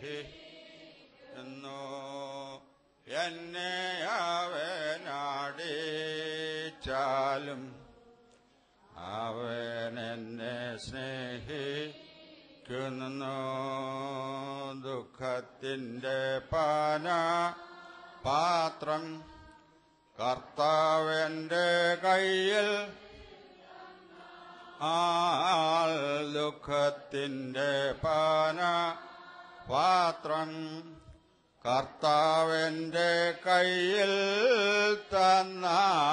സ്നേഹിക്കുന്നു എന്നെ അവനടിച്ചാലും അവൻ എന്നെ സ്നേഹിക്കുന്നു ദുഃഖത്തിന്റെ പാന പാത്രം കർത്താവന്റെ കയ്യിൽ ആൾ ദുഃഖത്തിന്റെ പാന പാത്രം കർത്താവന്റെ കയ്യിൽ തന്ന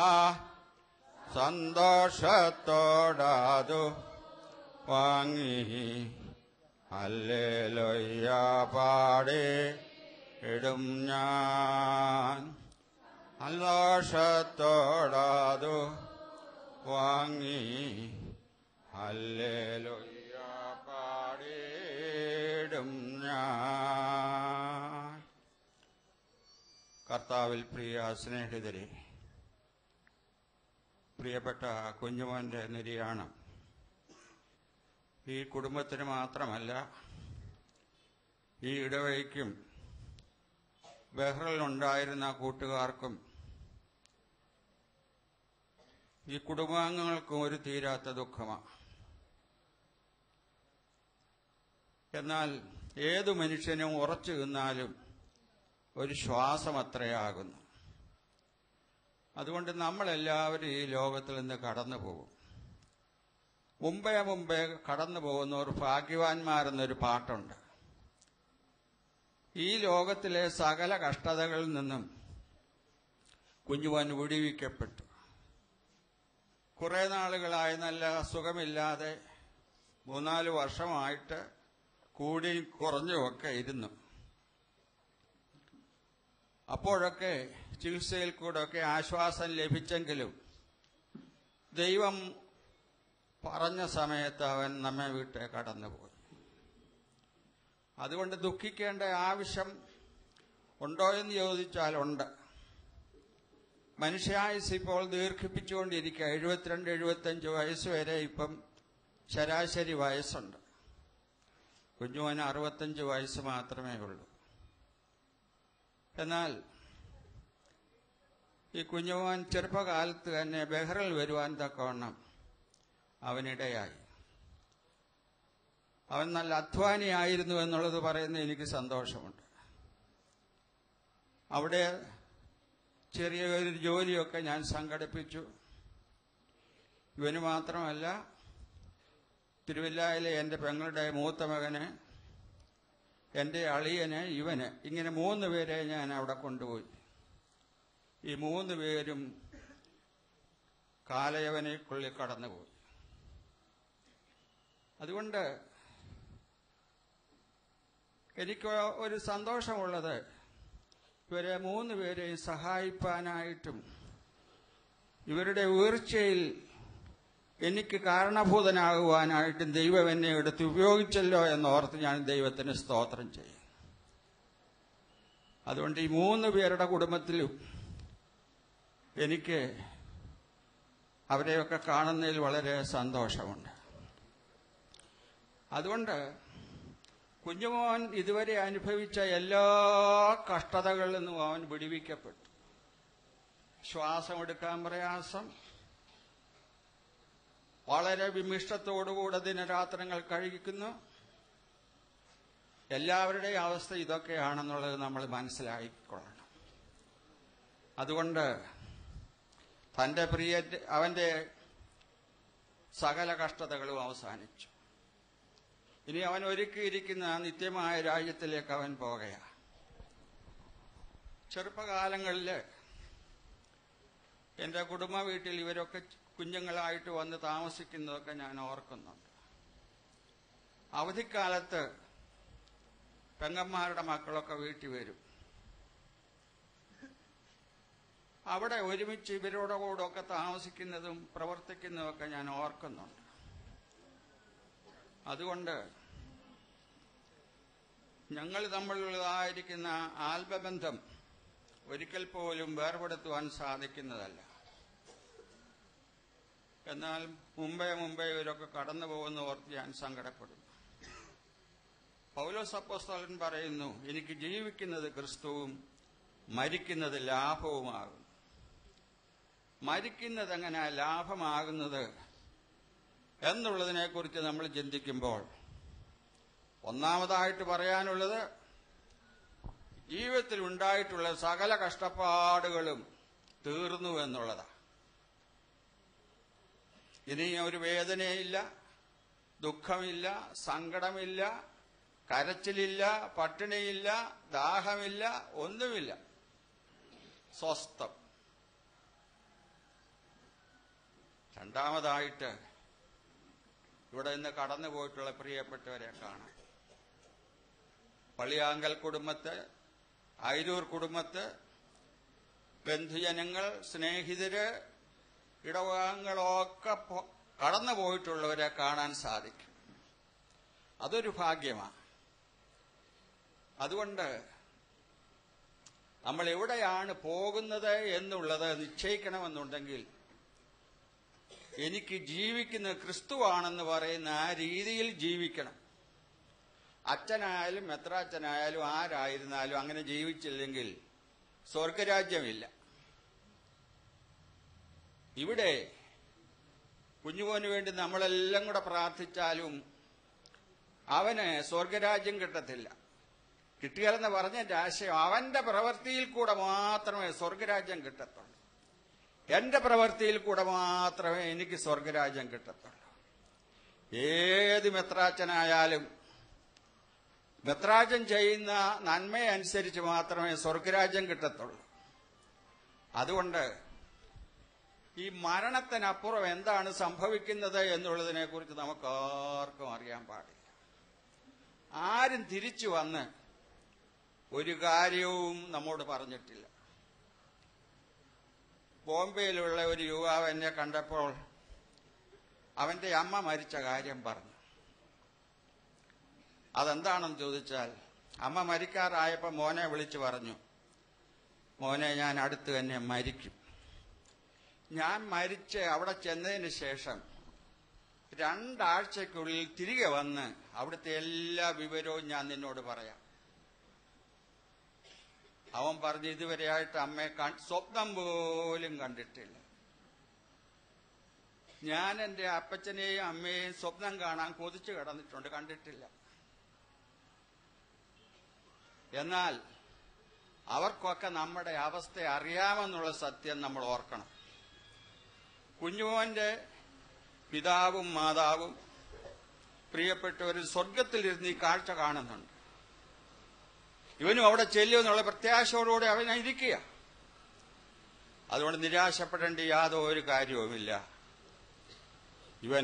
സന്തോഷത്തോടതു വാങ്ങി അല്ലേലൊയ്യ പാടി ഇടും ഞാൻ സന്തോഷത്തോടതു വാങ്ങി അല്ലേലൊയ്യ പാടിയിടും ഞാൻ കർത്താവിൽ പ്രിയ സ്നേഹിതരെ പ്രിയപ്പെട്ട കുഞ്ഞുമോന്റെ നിര്യാണം ഈ കുടുംബത്തിന് മാത്രമല്ല ഈ ഇടവഴിക്കും ബഹ്റിലുണ്ടായിരുന്ന കൂട്ടുകാർക്കും ഈ കുടുംബാംഗങ്ങൾക്കും ഒരു തീരാത്ത ദുഃഖമാണ് എന്നാൽ ഏതു മനുഷ്യനും ഉറച്ചു നിന്നാലും ഒരു ശ്വാസം അത്രയാകുന്നു അതുകൊണ്ട് നമ്മളെല്ലാവരും ഈ ലോകത്തിൽ നിന്ന് കടന്നു പോകും മുമ്പേ മുമ്പേ കടന്നു പോകുന്നവർ ഭാഗ്യവാന്മാരെന്നൊരു പാട്ടുണ്ട് ഈ ലോകത്തിലെ സകല കഷ്ടതകളിൽ നിന്നും കുഞ്ഞുവാൻ വിടിവിക്കപ്പെട്ടു കുറെ നാളുകളായി നല്ല സുഖമില്ലാതെ മൂന്നാല് വർഷമായിട്ട് കൂടി കുറഞ്ഞുമൊക്കെ ഇരുന്നു അപ്പോഴൊക്കെ ചികിത്സയിൽ കൂടെയൊക്കെ ആശ്വാസം ലഭിച്ചെങ്കിലും ദൈവം പറഞ്ഞ സമയത്ത് അവൻ നമ്മെ വിട്ട് കടന്നുപോയി അതുകൊണ്ട് ദുഃഖിക്കേണ്ട ആവശ്യം ഉണ്ടോ എന്ന് ചോദിച്ചാൽ ഉണ്ട് മനുഷ്യായുസ് ഇപ്പോൾ ദീർഘിപ്പിച്ചുകൊണ്ടിരിക്കുക എഴുപത്തിരണ്ട് എഴുപത്തഞ്ച് വയസ്സ് വരെ ഇപ്പം ശരാശരി വയസ്സുണ്ട് കുഞ്ഞുമോന് അറുപത്തഞ്ച് വയസ്സ് മാത്രമേ ഉള്ളൂ എന്നാൽ ഈ കുഞ്ഞുമോൻ ചെറുപ്പകാലത്ത് തന്നെ ബഹ്റിൽ വരുവാൻ തക്കവണ്ണം അവനിടയായി അവൻ നല്ല അധ്വാനിയായിരുന്നു എന്നുള്ളത് പറയുന്ന എനിക്ക് സന്തോഷമുണ്ട് അവിടെ ചെറിയ ഒരു ജോലിയൊക്കെ ഞാൻ സംഘടിപ്പിച്ചു ഇവന് മാത്രമല്ല തിരുവല്ലായിലെ എൻ്റെ പെങ്ങളുടെ മൂത്ത മകന് എൻ്റെ അളിയന് ഇവന് ഇങ്ങനെ മൂന്ന് പേരെ ഞാൻ അവിടെ കൊണ്ടുപോയി ഈ മൂന്ന് പേരും കാലയവനെക്കുള്ളിൽ കടന്നുപോയി അതുകൊണ്ട് എനിക്ക് ഒരു സന്തോഷമുള്ളത് ഇവരെ മൂന്ന് പേരെയും സഹായിപ്പാനായിട്ടും ഇവരുടെ ഉയർച്ചയിൽ എനിക്ക് കാരണഭൂതനാകുവാനായിട്ടും ദൈവം എന്നെ എടുത്ത് ഉപയോഗിച്ചല്ലോ എന്നോർത്ത് ഞാൻ ദൈവത്തിന് സ്തോത്രം ചെയ്യും അതുകൊണ്ട് ഈ മൂന്ന് പേരുടെ കുടുംബത്തിലും എനിക്ക് അവരെയൊക്കെ കാണുന്നതിൽ വളരെ സന്തോഷമുണ്ട് അതുകൊണ്ട് കുഞ്ഞുമോൻ ഇതുവരെ അനുഭവിച്ച എല്ലാ കഷ്ടതകളിൽ നിന്നും അവൻ വിടിവിക്കപ്പെട്ടു ശ്വാസമെടുക്കാൻ പ്രയാസം വളരെ വിമിഷ്ടത്തോടുകൂടെ ദിനരാത്രങ്ങൾ കഴിക്കുന്നു എല്ലാവരുടെയും അവസ്ഥ ഇതൊക്കെയാണെന്നുള്ളത് നമ്മൾ മനസ്സിലാക്കിക്കൊള്ളണം അതുകൊണ്ട് തന്റെ പ്രിയ അവന്റെ സകല കഷ്ടതകളും അവസാനിച്ചു ഇനി അവൻ ഒരുക്കിയിരിക്കുന്ന നിത്യമായ രാജ്യത്തിലേക്ക് അവൻ പോകുകയാണ് ചെറുപ്പകാലങ്ങളിൽ എൻ്റെ കുടുംബ വീട്ടിൽ ഇവരൊക്കെ കുഞ്ഞുങ്ങളായിട്ട് വന്ന് താമസിക്കുന്നതൊക്കെ ഞാൻ ഓർക്കുന്നുണ്ട് അവധിക്കാലത്ത് പെങ്ങന്മാരുടെ മക്കളൊക്കെ വീട്ടിൽ വരും അവിടെ ഒരുമിച്ച് ഇവരുടെ കൂടെയൊക്കെ താമസിക്കുന്നതും പ്രവർത്തിക്കുന്നതൊക്കെ ഞാൻ ഓർക്കുന്നുണ്ട് അതുകൊണ്ട് ഞങ്ങൾ തമ്മിലുള്ളതായിരിക്കുന്ന ആത്മബന്ധം ഒരിക്കൽ പോലും വേർപെടുത്തുവാൻ സാധിക്കുന്നതല്ല എന്നാൽ മുമ്പേ മുമ്പേ ഇവരൊക്കെ കടന്നു പോകുന്ന ഓർത്ത് ഞാൻ സങ്കടപ്പെടുന്നു പൗലോസ് അപ്പോസ്തലൻ പറയുന്നു എനിക്ക് ജീവിക്കുന്നത് ക്രിസ്തുവും മരിക്കുന്നത് ലാഭവുമാകും മരിക്കുന്നത് എങ്ങനെ ലാഭമാകുന്നത് എന്നുള്ളതിനെക്കുറിച്ച് നമ്മൾ ചിന്തിക്കുമ്പോൾ ഒന്നാമതായിട്ട് പറയാനുള്ളത് ജീവിതത്തിൽ ഉണ്ടായിട്ടുള്ള സകല കഷ്ടപ്പാടുകളും തീർന്നു എന്നുള്ളതാണ് ഇനി ഒരു വേദനയില്ല ദുഃഖമില്ല സങ്കടമില്ല കരച്ചിലില്ല പട്ടിണിയില്ല ദാഹമില്ല ഒന്നുമില്ല സ്വസ്ഥം രണ്ടാമതായിട്ട് ഇവിടെ നിന്ന് കടന്നു പോയിട്ടുള്ള പ്രിയപ്പെട്ടവരെ കാണാം പള്ളിയാങ്കൽ കുടുംബത്ത് അയിരൂർ കുടുംബത്ത് ബന്ധുജനങ്ങൾ സ്നേഹിതര് ഇടവകങ്ങളൊക്കെ പോ- കടന്നു പോയിട്ടുള്ളവരെ കാണാൻ സാധിക്കും അതൊരു ഭാഗ്യമാണ് അതുകൊണ്ട് നമ്മൾ എവിടെയാണ് പോകുന്നത് എന്നുള്ളത് നിശ്ചയിക്കണമെന്നുണ്ടെങ്കിൽ എനിക്ക് ജീവിക്കുന്ന ക്രിസ്തുവാണെന്ന് പറയുന്ന ആ രീതിയിൽ ജീവിക്കണം അച്ഛനായാലും മെത്രാച്ചനായാലും ആരായിരുന്നാലും അങ്ങനെ ജീവിച്ചില്ലെങ്കിൽ സ്വർഗരാജ്യമില്ല ഇവിടെ കുഞ്ഞുമോന് വേണ്ടി നമ്മളെല്ലാം കൂടെ പ്രാർത്ഥിച്ചാലും അവന് സ്വർഗരാജ്യം കിട്ടത്തില്ല കിട്ടുകയെന്ന് പറഞ്ഞതിന്റെ ആശയം അവന്റെ പ്രവൃത്തിയിൽ കൂടെ മാത്രമേ സ്വർഗരാജ്യം കിട്ടത്തുള്ളൂ എന്റെ പ്രവൃത്തിയിൽ കൂടെ മാത്രമേ എനിക്ക് സ്വർഗരാജ്യം കിട്ടത്തുള്ളൂ ഏത് മെത്രാച്ചനായാലും മെത്രാജൻ ചെയ്യുന്ന നന്മയനുസരിച്ച് മാത്രമേ സ്വർഗരാജ്യം കിട്ടത്തുള്ളൂ അതുകൊണ്ട് ഈ മരണത്തിനപ്പുറം എന്താണ് സംഭവിക്കുന്നത് എന്നുള്ളതിനെ കുറിച്ച് നമുക്ക് ആർക്കും അറിയാൻ പാടില്ല ആരും തിരിച്ചു വന്ന് ഒരു കാര്യവും നമ്മോട് പറഞ്ഞിട്ടില്ല ബോംബെയിലുള്ള ഒരു യുവാവ് എന്നെ കണ്ടപ്പോൾ അവന്റെ അമ്മ മരിച്ച കാര്യം പറഞ്ഞു അതെന്താണെന്ന് ചോദിച്ചാൽ അമ്മ മരിക്കാറായപ്പോൾ മോനെ വിളിച്ചു പറഞ്ഞു മോനെ ഞാൻ അടുത്ത് തന്നെ മരിക്കും ഞാൻ മരിച്ച് അവിടെ ചെന്നതിന് ശേഷം രണ്ടാഴ്ചക്കുള്ളിൽ തിരികെ വന്ന് അവിടുത്തെ എല്ലാ വിവരവും ഞാൻ നിന്നോട് പറയാം അവൻ പറഞ്ഞു ഇതുവരെയായിട്ട് അമ്മയെ കാ- സ്വപ്നം പോലും കണ്ടിട്ടില്ല ഞാൻ എന്റെ അപ്പച്ചനെയും അമ്മയെയും സ്വപ്നം കാണാൻ കൊതിച്ചു കിടന്നിട്ടുണ്ട് കണ്ടിട്ടില്ല എന്നാൽ അവർക്കൊക്കെ നമ്മുടെ അവസ്ഥ അറിയാമെന്നുള്ള സത്യം നമ്മൾ ഓർക്കണം കുഞ്ഞുമോന്റെ പിതാവും മാതാവും പ്രിയപ്പെട്ടവർ സ്വർഗത്തിലിരുന്ന് ഈ കാഴ്ച കാണുന്നുണ്ട് ഇവനും അവിടെ ചെല്ലുമെന്നുള്ള പ്രത്യാശയോടുകൂടി അവൻ ഇരിക്കുക അതുകൊണ്ട് നിരാശപ്പെടേണ്ട യാതൊരു കാര്യവുമില്ല ഇവൻ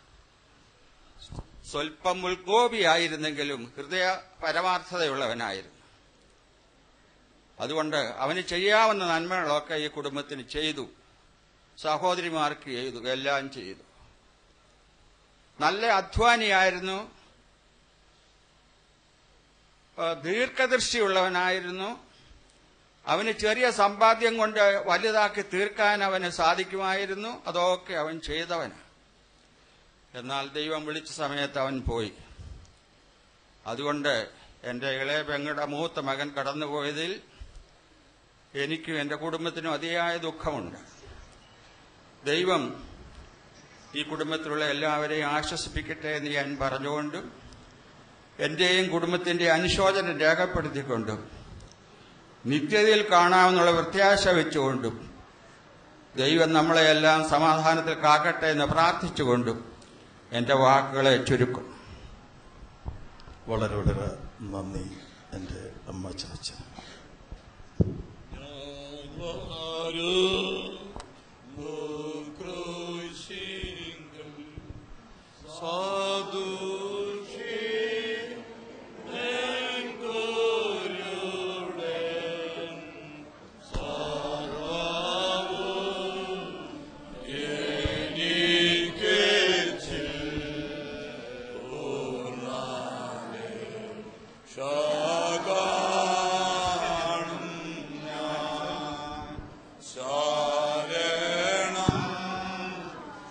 സ്വൽപ്പം ഉൾഗോപിയായിരുന്നെങ്കിലും ഹൃദയ പരമാർത്ഥതയുള്ളവനായിരുന്നു അതുകൊണ്ട് അവന് ചെയ്യാവുന്ന നന്മകളൊക്കെ ഈ കുടുംബത്തിന് ചെയ്തു സഹോദരിമാർക്ക് ചെയ്തു എല്ലാം ചെയ്തു നല്ല അധ്വാനിയായിരുന്നു ആ, ദീർഘദൃഷ്ടിയുള്ളവനായിരുന്നു അവന് ചെറിയ സമ്പാദ്യം കൊണ്ട് വലുതാക്കി തീർക്കാൻ അവന് സാധിക്കുമായിരുന്നു അതൊക്കെ അവൻ ചെയ്തവന് എന്നാൽ ദൈവം വിളിച്ച സമയത്ത് അവൻ പോയി അതുകൊണ്ട് എന്റെ ഇളയ പെങ്ങളുടെ മൂത്ത മകൻ കടന്നുപോയതിൽ എനിക്കും എന്റെ കുടുംബത്തിനും അതിയായ ദുഃഖമുണ്ട് ദൈവം ഈ കുടുംബത്തിലുള്ള എല്ലാവരെയും ആശ്വസിപ്പിക്കട്ടെ എന്ന് ഞാൻ പറഞ്ഞുകൊണ്ടും എന്റെയും കുടുംബത്തിന്റെ അനുശോചനം രേഖപ്പെടുത്തിക്കൊണ്ടും നിത്യതയിൽ കാണാമെന്നുള്ള പ്രത്യാശ വെച്ചുകൊണ്ടും ദൈവം നമ്മളെയെല്ലാം സമാധാനത്തിൽ കാക്കട്ടെ എന്ന് പ്രാർത്ഥിച്ചുകൊണ്ടും എന്റെ വാക്കുകളെ ചുരുക്കും വളരെ വളരെ നന്ദി എൻ്റെ അമ്മ ചാച്ച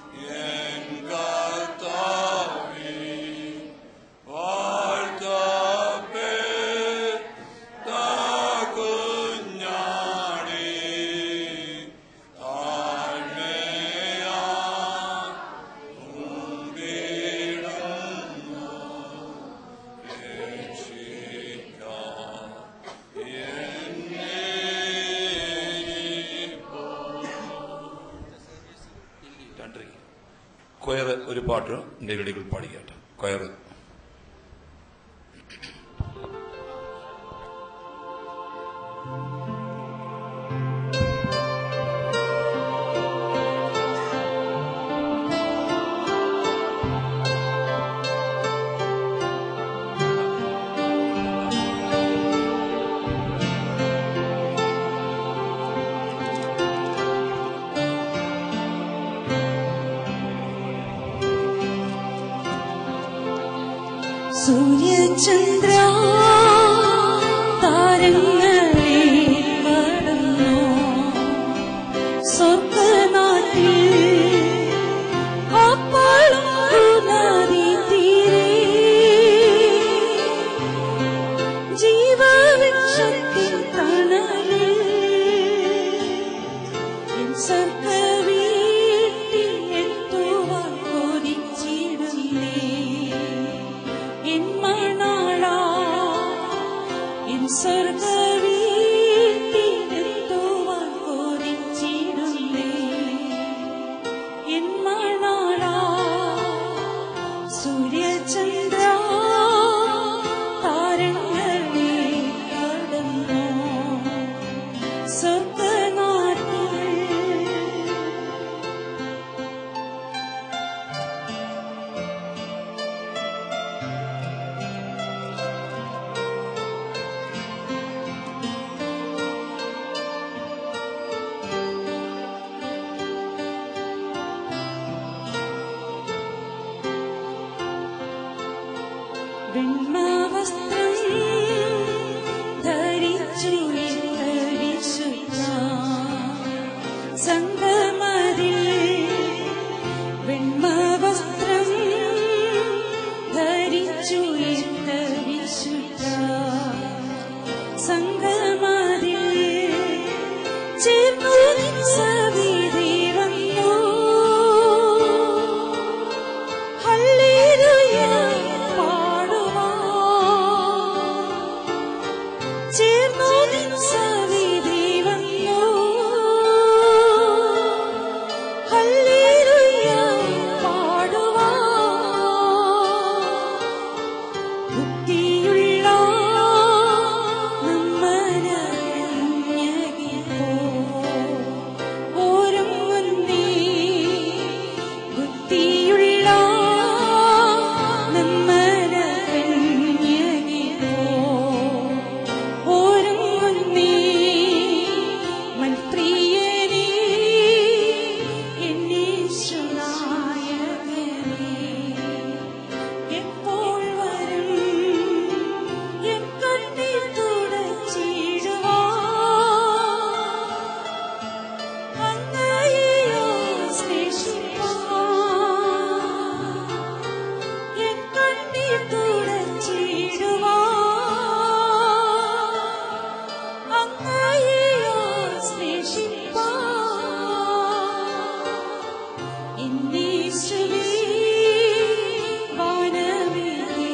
വാഴ്ത്താ പാട്ട് നേരിടികൾ പാടിക്കട്ടെ കയറ് സൂര്യചന്ദ്ര താരങ്ങളെ കടന്നു സ്വർഗനാട്ടിൽ അപ്പാളും നദി തീരെ ജീവവൃക്ഷത്തിൻ തണലിൽ എൻ സ്വർഗവീട്ടിൽ എത്തുവാൻ കൊതിച്ചിടുന്നേ എൻ മണാളാ എൻ സ്വർഗവീട്ടിലെത്തുവാൻ കൊതിച്ചിടുന്നേ എൻ മണാളാ സൂര്യചന്ദ്ര താരങ്ങളെ കടന്നു സ്വർഗനാട്ടിൽ വെണ്മവസ്ത്രം ധരിച്ചു ധരിച്ചുക സംഗമതിൽ വെണ്മവസ്ത്രം ധരിച്ചു ധരിച്ചുക സംഗമതിൽ ചേർന്നു സവിധി വന്നു ഹല്ലേലൂയ പാടുവാൻ ചേർന്നു നിൻ സവിധി വന്നു ഹല്ലേലൂയ പാടുവാൻ ബുദ്ധിയുള്ള നമ്മനയകിപ്പോ ഓരൊന്നീ ബുദ്ധിയുള്ള നമ്മനയകിപ്പോ ഓരൊന്നീ മൽപ്രിയനീ എന്നീശ്വരായകനേ എപ്പോൾ വരും എൻ കണ്ണീർ തുടച്ചിടുവാൻ അങ്ങയെയോ സ്നേഹിപ്പാൻ എൻ കണ്ണീർ തുടച്ചിടുവാൻ അങ്ങയെയോ സ്നേഹിപ്പാൻ എന്നീശ്വരീ വാനമേ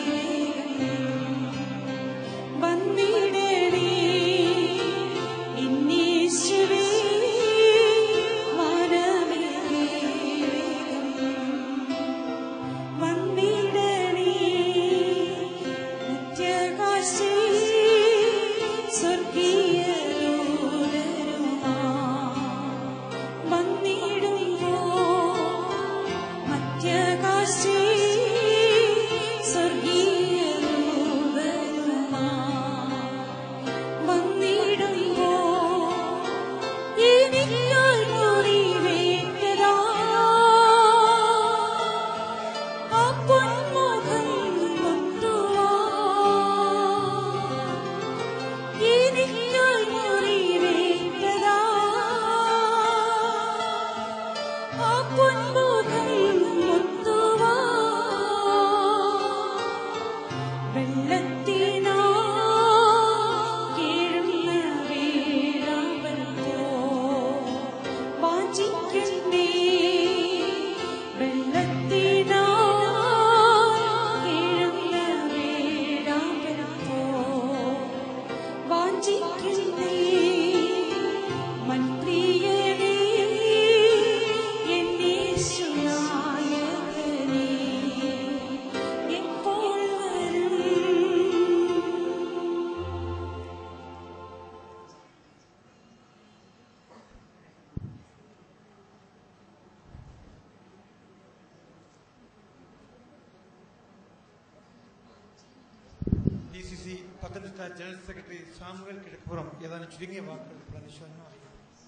വന്നിടണേ എന്നീശ്വരീ വാനമേ വന്നിടണേ നിത്യകാശി സ്വർഗീയ ദൂതരുമാ വന്നിടുമ്പോ മധ്യകാശി സ്വർഗീയ ദൂതരുമാ വന്നിടുമ്പോ എനിക്കായി മുറിവേറ്റതാ ആ പൊന്മുഖം മുത്തുവാൻ എനിക്ക് Pathanamthitta general secretary Samuel Kizhakkupuram ഏതാനും ചുരുങ്ങിയ വാക്കുകൾ പ്രണീശ്വരനും അറിയിക്കും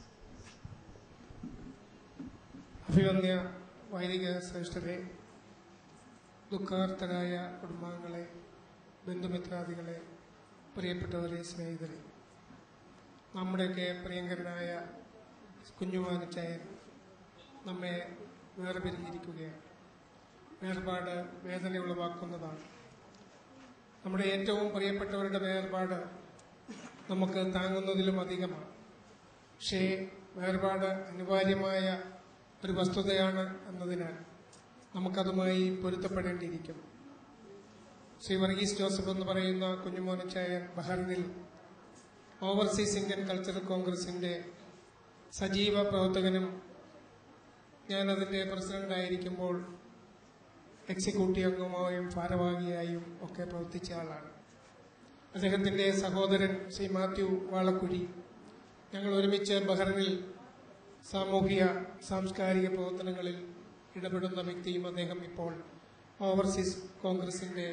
അഭിവന്യ വൈദിക ശ്രേഷ്ഠരെ ദുഃഖാർത്തരായ കുടുംബാംഗങ്ങളെ ബന്ധുമിത്രാദികളെ പ്രിയപ്പെട്ടവരെ സ്നേഹിതരെ നമ്മുടെയൊക്കെ പ്രിയങ്കരനായ കുഞ്ഞുമാനച്ചായൻ നമ്മെ വേർപിരിഞ്ഞിരിക്കുകയാണ് വേർപാട് വേദന ഉളവാക്കുന്നതാണ് നമ്മുടെ ഏറ്റവും പ്രിയപ്പെട്ടവരുടെ വേർപാട് നമുക്ക് താങ്ങുന്നതിലും അധികമാണ് പക്ഷേ വേർപാട് അനിവാര്യമായ ഒരു വസ്തുതയാണ് എന്നതിനാൽ നമുക്കതുമായി പൊരുത്തപ്പെടേണ്ടിയിരിക്കുന്നു ശ്രീ വർഗീസ് ജോസഫ് എന്ന് പറയുന്ന കുഞ്ഞുമോനച്ചായൻ ബഹറിനിൽ ഓവർസീസ് ഇന്ത്യൻ കൾച്ചറൽ കോൺഗ്രസിന്റെ സജീവ പ്രവർത്തകനും ഞാനതിൻ്റെ പ്രസിഡന്റായിരിക്കുമ്പോൾ എക്സിക്യൂട്ടീവ് അംഗമായും ഭാരവാഹിയായും ഒക്കെ പ്രവർത്തിച്ച ആളാണ് അദ്ദേഹത്തിൻ്റെ സഹോദരൻ ശ്രീ മാത്യു വാളക്കുഴി ഞങ്ങൾ ഒരുമിച്ച് ബഹ്റിനിൽ സാമൂഹിക സാംസ്കാരിക പ്രവർത്തനങ്ങളിൽ ഇടപെടുന്ന വ്യക്തിയും അദ്ദേഹം ഇപ്പോൾ ഓവർസീസ് കോൺഗ്രസിൻ്റെ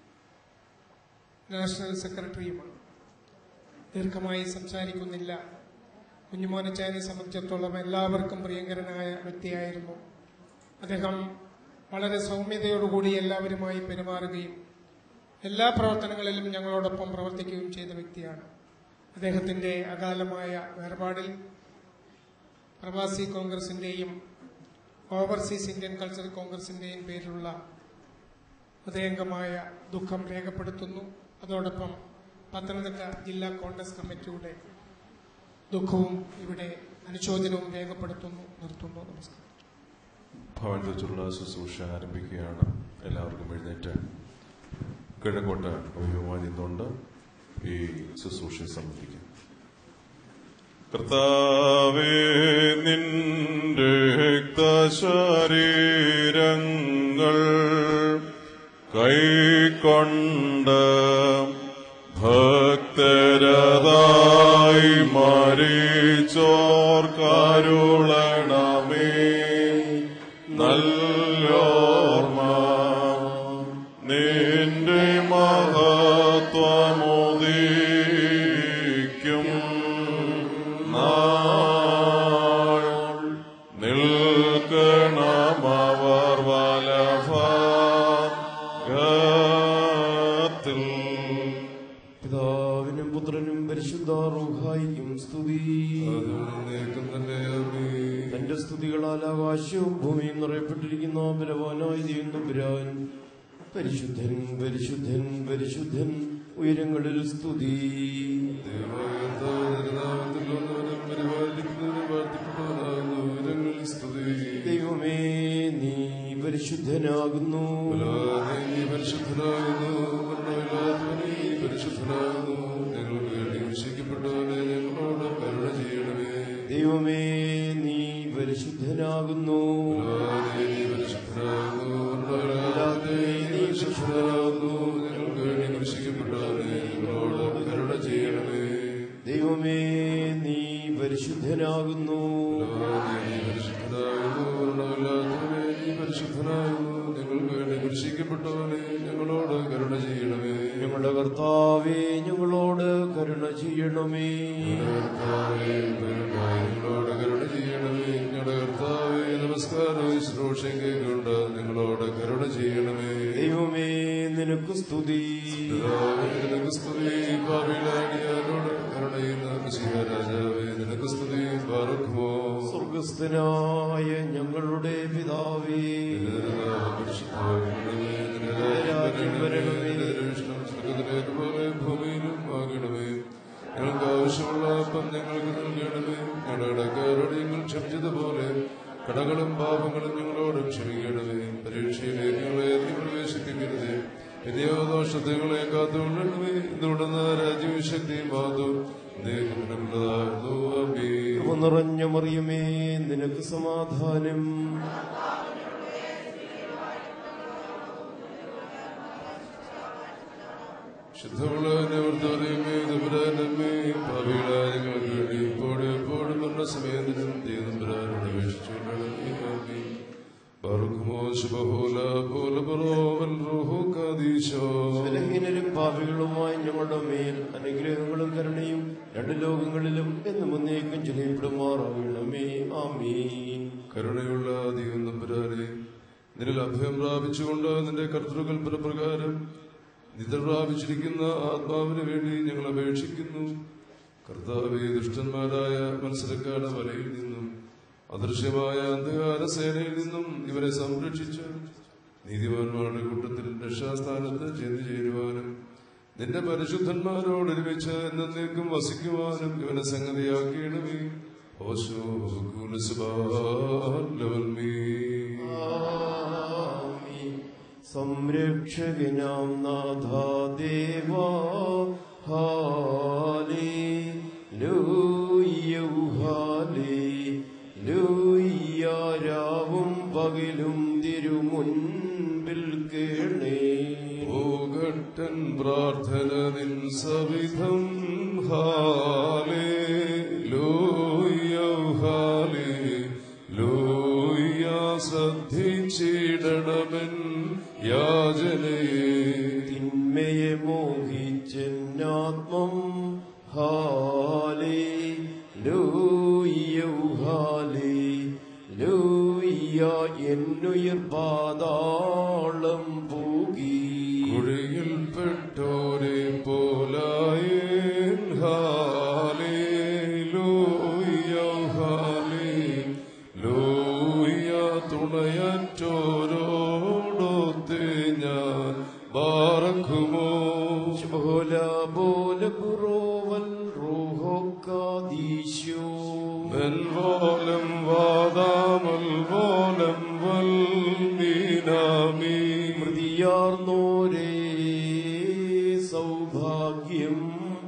നാഷണൽ സെക്രട്ടറിയുമാണ് ദീർഘമായി സംസാരിക്കുന്നില്ല കുഞ്ഞുമോനച്ചായനെ സംബന്ധിച്ചിടത്തോളം എല്ലാവർക്കും പ്രിയങ്കരനായ വ്യക്തിയായിരുന്നു അദ്ദേഹം വളരെ സൗമ്യതയോടുകൂടി എല്ലാവരുമായി പെരുമാറുകയും എല്ലാ പ്രവർത്തനങ്ങളിലും ഞങ്ങളോടൊപ്പം പ്രവർത്തിക്കുകയും ചെയ്ത വ്യക്തിയാണ് അദ്ദേഹത്തിൻ്റെ അകാലമായ വേർപാടിൽ പ്രവാസി കോൺഗ്രസിൻ്റെയും ഓവർസീസ് ഇന്ത്യൻ കൾച്ചറൽ കോൺഗ്രസിൻ്റെയും പേരിലുള്ള ഹൃദയംഗമായ ദുഃഖം രേഖപ്പെടുത്തുന്നു അതോടൊപ്പം പത്തനംതിട്ട ജില്ലാ കോൺഗ്രസ് കമ്മിറ്റിയുടെ ദുഃഖവും ഇവിടെ അനുശോചനവും രേഖപ്പെടുത്തുന്നു നിർത്തുന്നു നമസ്കാരം ഭവൻ വെച്ചുള്ള ശുശ്രൂഷ ആരംഭിക്കുകയാണ് എല്ലാവർക്കും എഴുന്നേറ്റ് കിഴക്കോട്ട് അഭിമുഖമായി നിന്നുകൊണ്ട് ഈ ശുശ്രൂഷ സംബന്ധിക്കും കർത്താവേ നിന്റെ ശരീരങ്ങൾ കൈക്കൊണ്ട് ഭക്തരതായി മരിച്ചോർ കരുളണമേ നല്ലോർമ്മ നിന്റെ മഹത്വമുദിക്കും നാൾ നിൽക്കണമവർ വലഭാഗത്തിൽ പിതാവിനും പുത്രനും പരിശുദ്ധ റൂഹായിക്കും സ്തുതി തന്റെ സ്തുതികളാൽ ആകാശവും ഭൂമിയും നിറയപ്പെട്ടിരിക്കുന്ന ബലവാനായി ദൈവം പുരാൻ പരിശുദ്ധൻ പരിശുദ്ധൻ പരിശുദ്ധൻ ഉയരങ്ങളിൽ സ്തുതി ദൈവമേ നീ പരിശുദ്ധനാകുന്നു ദൈവമേ നീ പരിശുദ്ധനാകുന്നു ദൈവമേ നീ പരിശുദ്ധനാകുന്നു ഞങ്ങളോട് കരുണ ചെയ്യണമേ ഞങ്ങളുടെ കർത്താവേ ഞങ്ങളോട് കരുണ ചെയ്യണമേ ഞങ്ങളോട് കരുണ ചെയ്യണമേ ഞങ്ങളുടെ കർത്താവേ നമസ്കാരവും ശുശ്രൂഷയും കൈക്കൊണ്ട് നിങ്ങളോട് കരുണ ചെയ്യണമേ ദൈവമേ നിനക്ക് സ്തുതി പിതാവേ, നിനക്ക് സ്തുതി പാപികളാടിയാരോട് കരുണയുന്ന മിശിഹ രാജാവേ നിനക്ക് സ്തുതി പാർക്കുമോ സ്വർഗസ്ഥനായ ഞങ്ങളുടെ പിതാവേ രാജ്യം വരണമേ പോലെ ഭൂമിയിലും ആകണമേ ഞങ്ങൾക്ക് ആവശ്യമുള്ള അപ്പം ഞങ്ങൾക്ക് നൽകണമേ ഞങ്ങളുടെ ഇടക്കാരോട് ഞങ്ങൾ ക്ഷമിച്ചതുപോലെ കടകളും പാപങ്ങളും ഞങ്ങളോട് ക്ഷമിക്കണമേ പരീക്ഷയിലേക്ക് ഞങ്ങളെ നീ പ്രവേശിപ്പിക്കരുതേ വിദ്യാദോഷങ്ങളെ കാത്തുകൊള്ളണമേ ഇന്നുണ്ടെന്ന രാജ്യവും ശക്തിയും മാതും ദേഹത്തിനുള്ളതാകുന്നു അമ്മേ കൃപ നിറഞ്ഞ മറിയമേ നിനക്ക് സമാധാനം ശുദ്ധമുള്ള നിവർത്തറിയമേ ദുബരാനമ്മേ ഭാവികളായ ഞങ്ങൾക്ക് വേണ്ടി ഇപ്പോഴും എപ്പോഴും മരണ സമയത്തിനും ദൈവംബരാനോട് അപേക്ഷിച്ചുകൊള്ളണമേ പറക്കുമോ ശുഭഹോല പോല പറോവൽ റോഹോ കാദീശോ ബലഹീനരും പാപികളുമായി ഞങ്ങൾ ഞങ്ങളുടെ മേൽ അനുഗ്രഹങ്ങളും കരുണയും രണ്ട് ലോകങ്ങളിലും എന്നും ഒന്നേക്കും ചൊല്ലിപ്പെടുമാറാകണമേ ആമീൻ കരുണയുള്ള ദൈവം നമ്പുരാനെ നിന്നിൽ അഭയം പ്രാപിച്ചുകൊണ്ട് നിന്റെ കർത്തൃകൽപ്പന പ്രകാരം നിദ്ര പ്രാപിച്ചിരിക്കുന്ന ആത്മാവിന് വേണ്ടി ഞങ്ങൾ അപേക്ഷിക്കുന്നു കർത്താവെ ദുഷ്ടന്മാരായ മത്സരക്കാരുടെ വലയിൽ നിന്നും അദൃശ്യമായ അന്ധകാര സേനയിൽ നിന്നും ഇവരെ സംരക്ഷിച്ച് നീതിമാന്മാരുടെ കൂട്ടത്തിൽ രക്ഷാസ്ഥാനത്ത് ചെന്നു ചേരുവാനും നിന്റെ പരിശുദ്ധന്മാരോട് ഒരുമിച്ച് എന്നേക്കും വസിക്കുവാനും ഇവനെ സംഗതിയാക്കിയിടമേ ഓശോ ആമീൻ. സംരക്ഷകനാം നാഥാദേവ ഹാലേ ലൂയ്യൗ ഹാലേ ലൂയ്യാരാവും പകലും തിരുമുൻപിൽ കേണേ ഭൂഘട്ടൻ പ്രാർത്ഥന നിൻ സവിധം ഹാലേ ലൂയ്യൗ ഹാലേ ലൂയ്യ ശ്രദ്ധിച്ചിടണമെൻ യാചനയെ തിന്മയെ മോഹിച്ചെന്നാത്മം ഹാലേ ലൂയ്യൗ ഹാലേ ലൂയ്യ എന്നുയിർ പാതാളം പോകി കുഴിയിൽ പെട്ടോരെ പോലായേൻ ഹാലേ ലൂയ്യ ഹാലേ ലൂയ്യ തുണയറ്റോരോടൊത്ത് ഞാൻ ബാറക്കുമോ ബോല ബോല പുറോവൽ റൂഹോക്കാദീശോ വെൽവോലം വാദാമൽ വോലം വൽ മീനാമീ മൃതിയാർന്നോരേ സൗഭാഗ്യം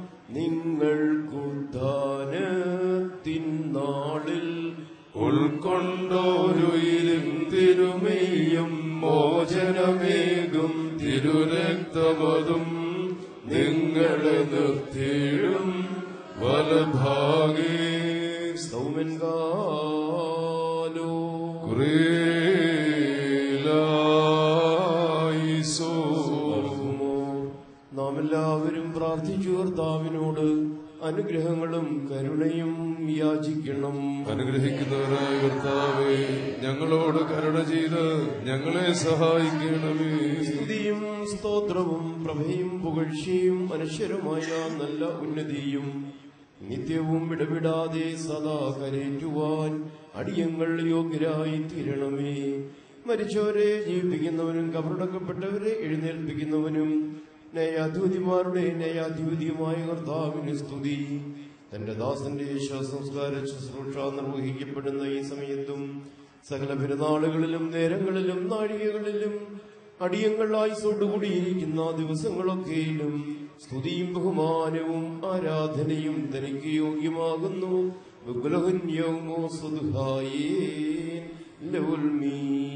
നിങ്ങൾക്കുദ്ധാനത്തിൻ ഉൾക്കൊണ്ടോരുയിലും തിരുമേയും മോചനമേകും തിരുരക്തമതും നിങ്ങളെ നിർത്തിയിടും വലഭാഗേ സൗമൻ കാലോ കുറേലായിസോ നാം എല്ലാവരും പ്രാർത്ഥിച്ചു കർത്താവിനോട് അനുഗ്രഹങ്ങളും കരുണയും യാചിക്കണം അനുഗ്രഹിക്കുന്നവരായ കർത്താവേ ഞങ്ങളോട് കരുണ ചെയ്ത് ഞങ്ങളെ സഹായിക്കണമേ സ്തുതിയും സ്തോത്രവും പ്രഭയും പുകഴ്ചയും അനശ്വരമായ നല്ല ഉന്നതിയും നിത്യവും ഇടപെടാതെ സദാ കരേറ്റുവാൻ അടിയങ്ങൾ യോഗ്യരായി തീരണമേ മരിച്ചവരെ ജീവിപ്പിക്കുന്നവനും കബറടക്കപ്പെട്ടവരെ എഴുന്നേൽപ്പിക്കുന്നവനും നയാധിപതിമാരുടെ നയാധിപതിയുമായ കർത്താവിന് സ്തുതി തന്റെ ദാസന്റെ ശവസംസ്കാര ശുശ്രൂഷ നിർവഹിക്കപ്പെടുന്ന ഈ സമയത്തും സകല പെരുന്നാളുകളിലും നേരങ്ങളിലും നാഴികകളിലും അടിയങ്ങൾ ആയുസോടുകൂടിയിരിക്കുന്ന ദിവസങ്ങളൊക്കെയിലും സ്തുതിയും ബഹുമാനവും ആരാധനയും തനിക്ക് യോഗ്യമാകുന്നു ബഹുലഹന്യമോ സ്വതുഹായേൻ ലവുൽമീ.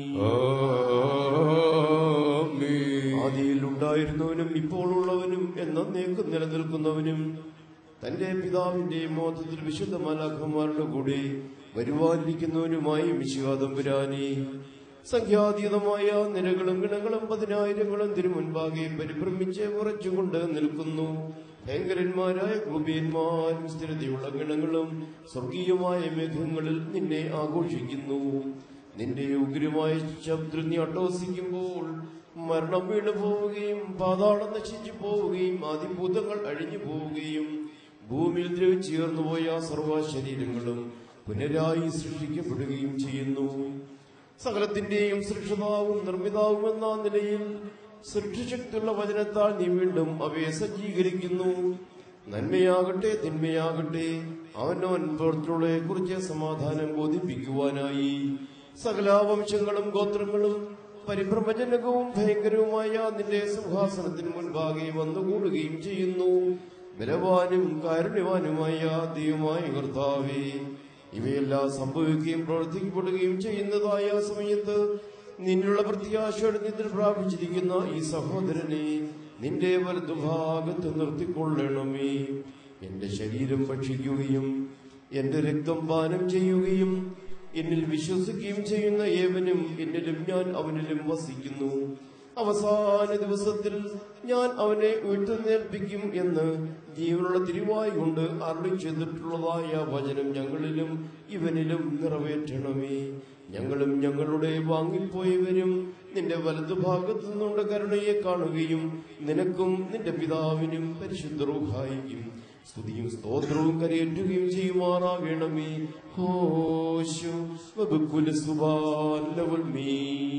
ആമീൻ ആദിയിൽ ഉണ്ടായിരുന്നവനും ഇപ്പോൾ ഉള്ളവനും എന്നേക്കും നിലനിൽക്കുന്നവനും തന്റെ പിതാവിന്റെ മോദത്തിൽ വിശുദ്ധ മലാഖന്മാരുടെ കൂടെ വരുവാനിരിക്കുന്നവനുമായി വിശ്വാതമ്പുരാനെ സംഖ്യാതീതമായ നിരകളും ഗണങ്ങളും പതിനായിരങ്ങളും തിരുമുൻപാകെ പരിഭ്രമിച്ച് ഉറച്ചുകൊണ്ട് നിൽക്കുന്നു ഭയങ്കരന്മാരായ കൃപയന്മാരും സ്ഥിരതയുള്ള ഗണങ്ങളും സ്വർഗീയമായ മേഘങ്ങളിൽ നിന്നെ ആഘോഷിക്കുന്നു നിന്റെ ഉഗ്രമായ ശബ്ദം നീ അട്ടോസിക്കുമ്പോൾ മരണം വീണു പോവുകയും പാതാളം നശിച്ചു പോവുകയും ആദിഭൂതങ്ങൾ അഴിഞ്ഞു പോവുകയും ഭൂമിയിൽ ദ്രവിച്ചേർന്നു പോയ സർവ ശരീരങ്ങളും പുനരായി സൃഷ്ടിക്കപ്പെടുകയും ചെയ്യുന്നു സകലത്തിന്റെയും സൃഷ്ടിതാവും നിർമ്മിതാവും എന്ന നിലയിൽ സൃഷ്ടിശക്തിയുള്ള വചനത്താൽ നീ വീണ്ടും അവയെ സജ്ജീകരിക്കുന്നു നന്മയാകട്ടെ തിന്മയാകട്ടെ അവനവൻ പ്രവർത്തനങ്ങളെ കുറിച്ച് സമാധാനം ബോധിപ്പിക്കുവാനായി സകല വംശങ്ങളും ഗോത്രങ്ങളും പരിഭ്രമജനകവും ഭയങ്കരവുമായ നിന്റെ സിംഹാസനത്തിന് മുൻപാകെ വന്നുകൂടുകയും ചെയ്യുന്നു ബലവാനും കാരുണ്യവാനുമായ ദൈവമായ കർത്താവേ ഇവയെല്ലാം സംഭവിക്കുകയും പ്രവർത്തിക്കപ്പെടുകയും ചെയ്യുന്നതായ സമയത്ത് നിന്നുള്ള പ്രത്യാശയോടെ നിദ്ര പ്രാപിച്ചിരിക്കുന്ന ഈ സഹോദരനെ നിന്റെ വലതുഭാഗത്ത് നിർത്തിക്കൊള്ളണമേ എന്റെ ശരീരം ഭക്ഷിക്കുകയും എന്റെ രക്തം പാനം ചെയ്യുകയും എന്നിൽ വിശ്വസിക്കുകയും ചെയ്യുന്ന ഏവനും എന്നിലും ഞാൻ അവനിലും വസിക്കുന്നു അവസാന ദിവസത്തിൽ ഞാൻ അവനെ ഉയർത്തെന്നേൽപ്പിക്കും എന്ന് ജീവനുള്ള തിരുവായി കൊണ്ട് അരുളി ചെയ്തിട്ടുള്ളതായ വചനം ഞങ്ങളിലും ഇവനിലും നിറവേറ്റണമേ ഞങ്ങളും ഞങ്ങളുടെ വാങ്ങിപ്പോയവരും നിന്റെ വലതുഭാഗത്തു നിന്നുള്ള കരുണയെ കാണുകയും നിനക്കും നിന്റെ പിതാവിനും പരിശുദ്ധ റൂഹായിക്കും സ്തുതിയും സ്തോത്രവും കരയേറ്റുകയും ചെയ്യുമാറാകണമേ ഹോശു വബുക്കുല സുബാലവൽ മീ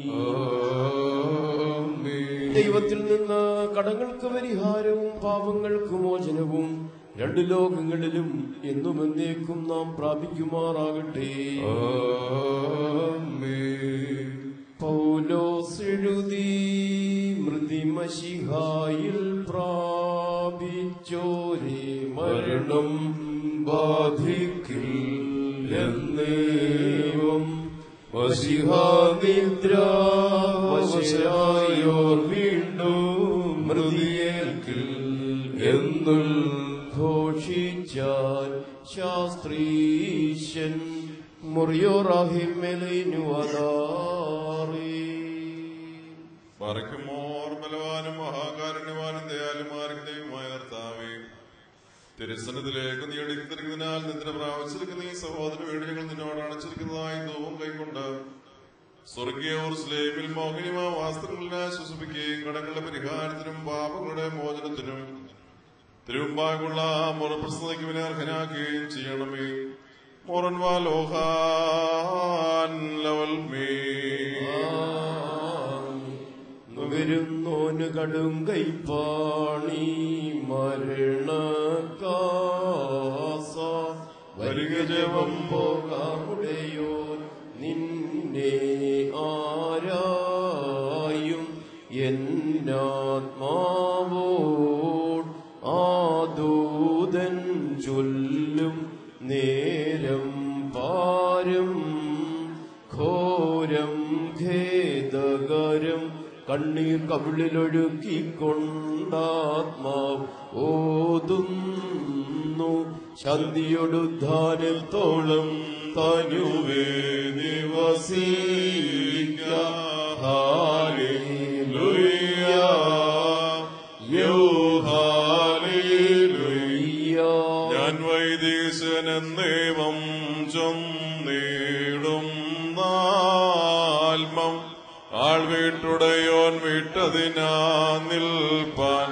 ദൈവത്തിൽ നിന്ന് കടങ്ങൾക്ക് പരിഹാരവും പാപങ്ങൾക്ക് മോചനവും രണ്ടു ലോകങ്ങളിലും എന്നും എന്നേക്കും നാം പ്രാപിക്കുമാറാകട്ടെ പൗലോസെഴുതി മൃതിമഷിഹായിൽ പ്രാപിച്ചോരെ മരണം ബാധിക്കില്ലെന്നേവം വശിഹാനിദ്രാവശരായോർ വീണ്ടും മൃതിയേൽക്കിൽ എന്നുൾ ഘോഷിച്ചാൽ ശാസ്ത്രീശൻ മുറിയോറാഹിമെലൈനു അതാറേ മറയ്ക്കുമോർ ബലവാനും മഹാകാരുണ്യവാനും ദയാലുമാരും ദൈവമായ കർത്താവേ തിരുസനത്തിലേക്ക് നീ എടുത്തിരിക്കുന്നതിനാൽ നിദ്ര പ്രാപിച്ചിരിക്കുന്ന ഈ സഹോദര വേണ്ടി ഞങ്ങൾ നിന്നോട് അണച്ചിരിക്കുന്നതായി ധൂപം കൈക്കൊണ്ട് സ്വർഗീയ ഉർസ്ലേമിൽ മോഹിനിമാ വാസ്ത്രങ്ങളിനെ ആശ്വസിപ്പിക്കുകയും കടങ്ങളുടെ പരിഹാരത്തിനും പാപങ്ങളുടെ മോചനത്തിനും തിരുമ്പാകുള്ള മുറപ്രസന്നയ്ക്ക് വിനെ അർഹനാക്കുകയും ചെയ്യണമേ മോറൻവാ ലോഹാൻ ലവൽ മേ വരുന്നോന് കടും കൈപ്പാണി മരണകാസ വരിക ജപം പോകാമുടയോ നിന്നെ ആരായും എന്നാത്മാവോട് ആദൂതൻ ചൊല്ലും നേരം പാരം ഘോരം ഖേദകരം കണ്ണീർ കവിളിലൊഴുക്കിക്കൊണ്ടാത്മാവ് ഓതുന്നു ശാന്തിയൊടുദ്ധാനത്തോളം തനുവേ നിവസിക്ക ഹാലേലുയ്യ യോ ഹാലേലുയ്യ ഞാൻ വൈദേശനെന്നേവം ചൊന്നേടും നാൽമം ആൾ വീട്ടുടയോൻ വിട്ടതിനാ നിൽപ്പാൻ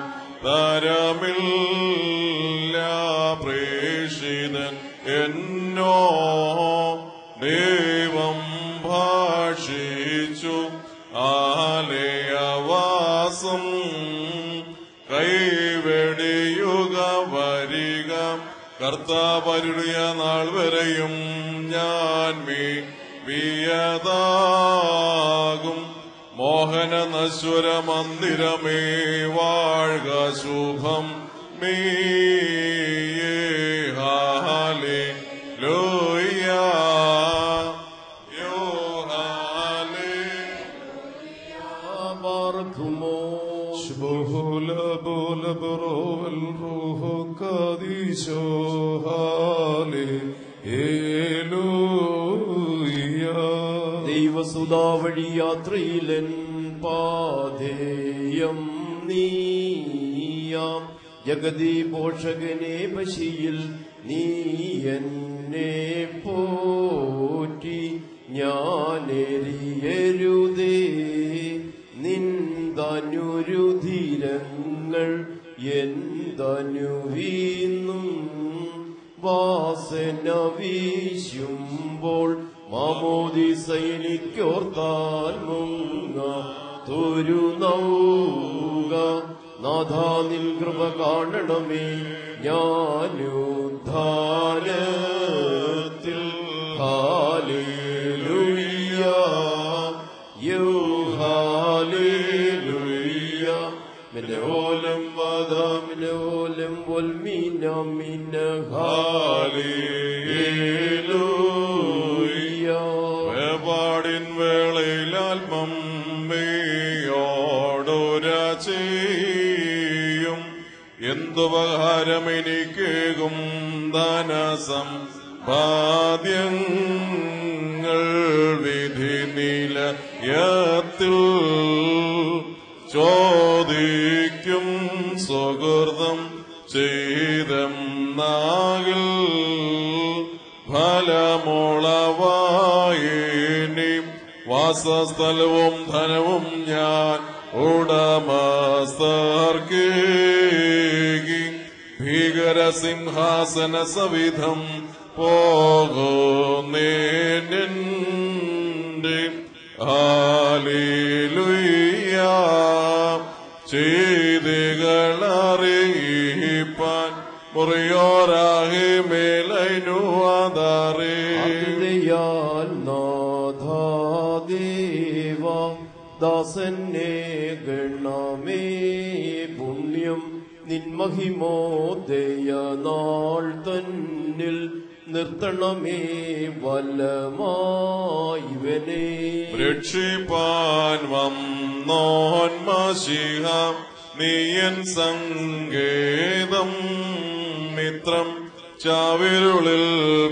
തരമില്ല പ്രേഷിതൻ എന്നോ ദൈവം ഭാഷിച്ചു ആലയവാസം കൈവെടിയുക വരിക കർത്താപരുളിയ നാൾ വരെയും ഞാൻ മീ വിയതാകും മോഹന നശ്വര മന്ദിരമേ വാഴ്ക ശുഭം മേ ഹാലേ ലോയ യോ ഹാലേ പാർക്കുമോ ബഹുല ബോല ബറോവൽ റൂഹോ കാദീശോ ഹാലേ ഏലൂയ ദൈവസുതാ വഴി യാത്രയിലൻ പാതേയം നീയാം ജഗതി പോഷകനെ പശിയിൽ നീ എന്നെ പോറ്റി ഞാനെറിയരുതേ നിന്ദനുരുധിരങ്ങൾ എന്തനുവീന്നും വാസന വീശുമ്പോൾ മാമോദി സൈനിക്കോർത്താൽ മുങ്ങ തുരു നൗക നാഥാ നിൻ കൃപ കാണണമേ ഞാനുദ്ധാനത്തിൽ ഹാലേലുയ്യ യോ ഹാലേലുയ്യ മിനോലം വദ മിനോലം വൽമീന മിന ഹാലേലുയ്യ വേപാടിൻ വേളയിൽ ആത്മം മേയോടൊര ചെയ്യും എന്തുപകാരം എനിക്കേകും ധനസം പാദ്യങ്ങൾ വിധി നിലയത്തിൽ ചോദിക്കും സുഹൃതം ചെയ്തം നാകിൽ ഫലമുളവായിനി വാസസ്ഥലവും ധനവും ഞാൻ ഉടമസ്ഥർക്കേ ഭീകരസിംഹാസന സവിധം പോകുന്നേന്റെ ഹാലേലുയ്യ ചെയ്തികളറിയിപ്പാൻ മുറിയോരാഹി മേലൈനു ആധാരേ ആതിഥേയാൽ നാഥാദേവ ദാസന്നെ ഗണമേ പുണ്യം നിൻമഹിമോദയ നാൾ തന്നിൽ നിർത്തണമേ വല്ലമായിവനെ രക്ഷിപ്പാൻ വന്നോൻ മാശിഹ നീയൻ സങ്കേതം മിത്രം ചാവിരുളിൽ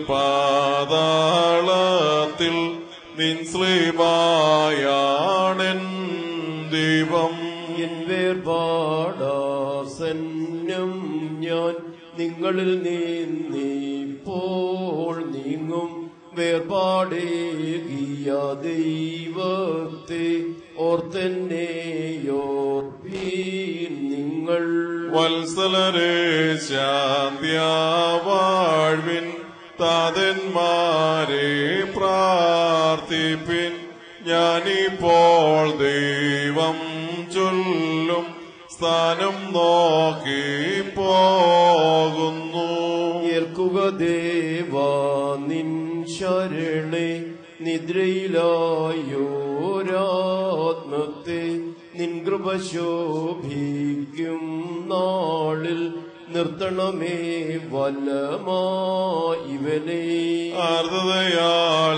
പാതാളത്തിൽ നിൻ ശ്രീമായാണെൻ ദീപം എൻ വേർപാടാസന്യം ഞാൻ നിങ്ങളിൽ നീന്നിപ്പോൾ നീങ്ങും വേർപാടേകിയ ദൈവത്തെ ഓർത്തെന്നെയോർപ്പീൻ നിങ്ങൾ വത്സലരെ ശാന്ത്യാവാഴ്വിൻ താതന്മാരെ പ്രാർത്ഥിപ്പിൻ ഞാനിപ്പോൾ ദൈവം ചൊല്ലും സ്ഥാനം നോക്കി പോകുന്നു ഏൽക്കുക ദേവാ നിൻ ശരണെ നിദ്രയിലായോരാത്മത്തെ നിൻ കൃപ ശോഭിക്കും നാളിൽ നിർത്തണമേ വല്ലമായിവനെ ആർദ്രതയാൽ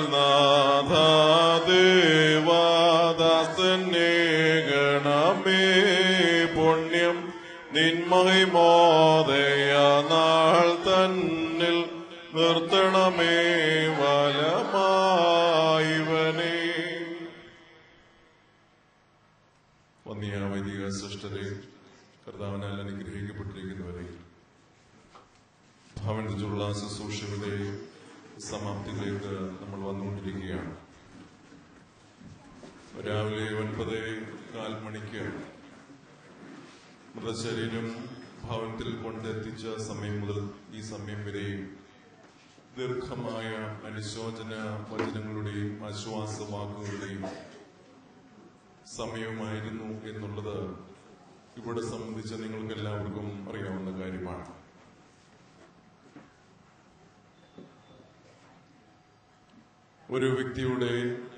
നാഥാദേവാദാസനെ ഗണമേ പുണ്യം നിന്മഹിമോദയ നാൾ തന്നിൽ നിർത്തണമേ വലമായിവനെ വന്നിയ വൈദിക സൃഷ്ടരെ കർത്താവിനാൽ അനുഗ്രഹിക്കപ്പെട്ടിരിക്കുന്നവരെ ഭവനത്തിലുള്ള ശുശ്രൂഷയുടെ സമാപ്തിയിലേക്ക് നമ്മൾ വന്നുകൊണ്ടിരിക്കുകയാണ് രാവിലെ ഒൻപത് കാൽ മണിക്ക് മൃതശരീരം ഭവനത്തിൽ കൊണ്ടെത്തിച്ച സമയം മുതൽ ഈ സമയം വരെയും ദീർഘമായ അനുശോചന വചനങ്ങളുടെയും ആശ്വാസ വാക്കുകളുടെയും സമയമായിരുന്നു എന്നുള്ളത് ഇവിടെ സംബന്ധിച്ച് നിങ്ങൾക്ക് എല്ലാവർക്കും അറിയാവുന്ന കാര്യമാണ് ഒരു വ്യക്തിയുടെ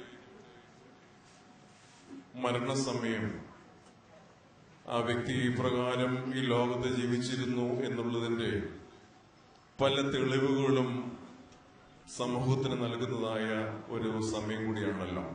മരണസമയം ആ വ്യക്തി പ്രകാരം ഈ ലോകത്ത് ജീവിച്ചിരുന്നു എന്നുള്ളതിന്റെ പല തെളിവുകളും സമൂഹത്തിന് നൽകുന്നതായ ഒരു സമയം കൂടിയാണല്ലോ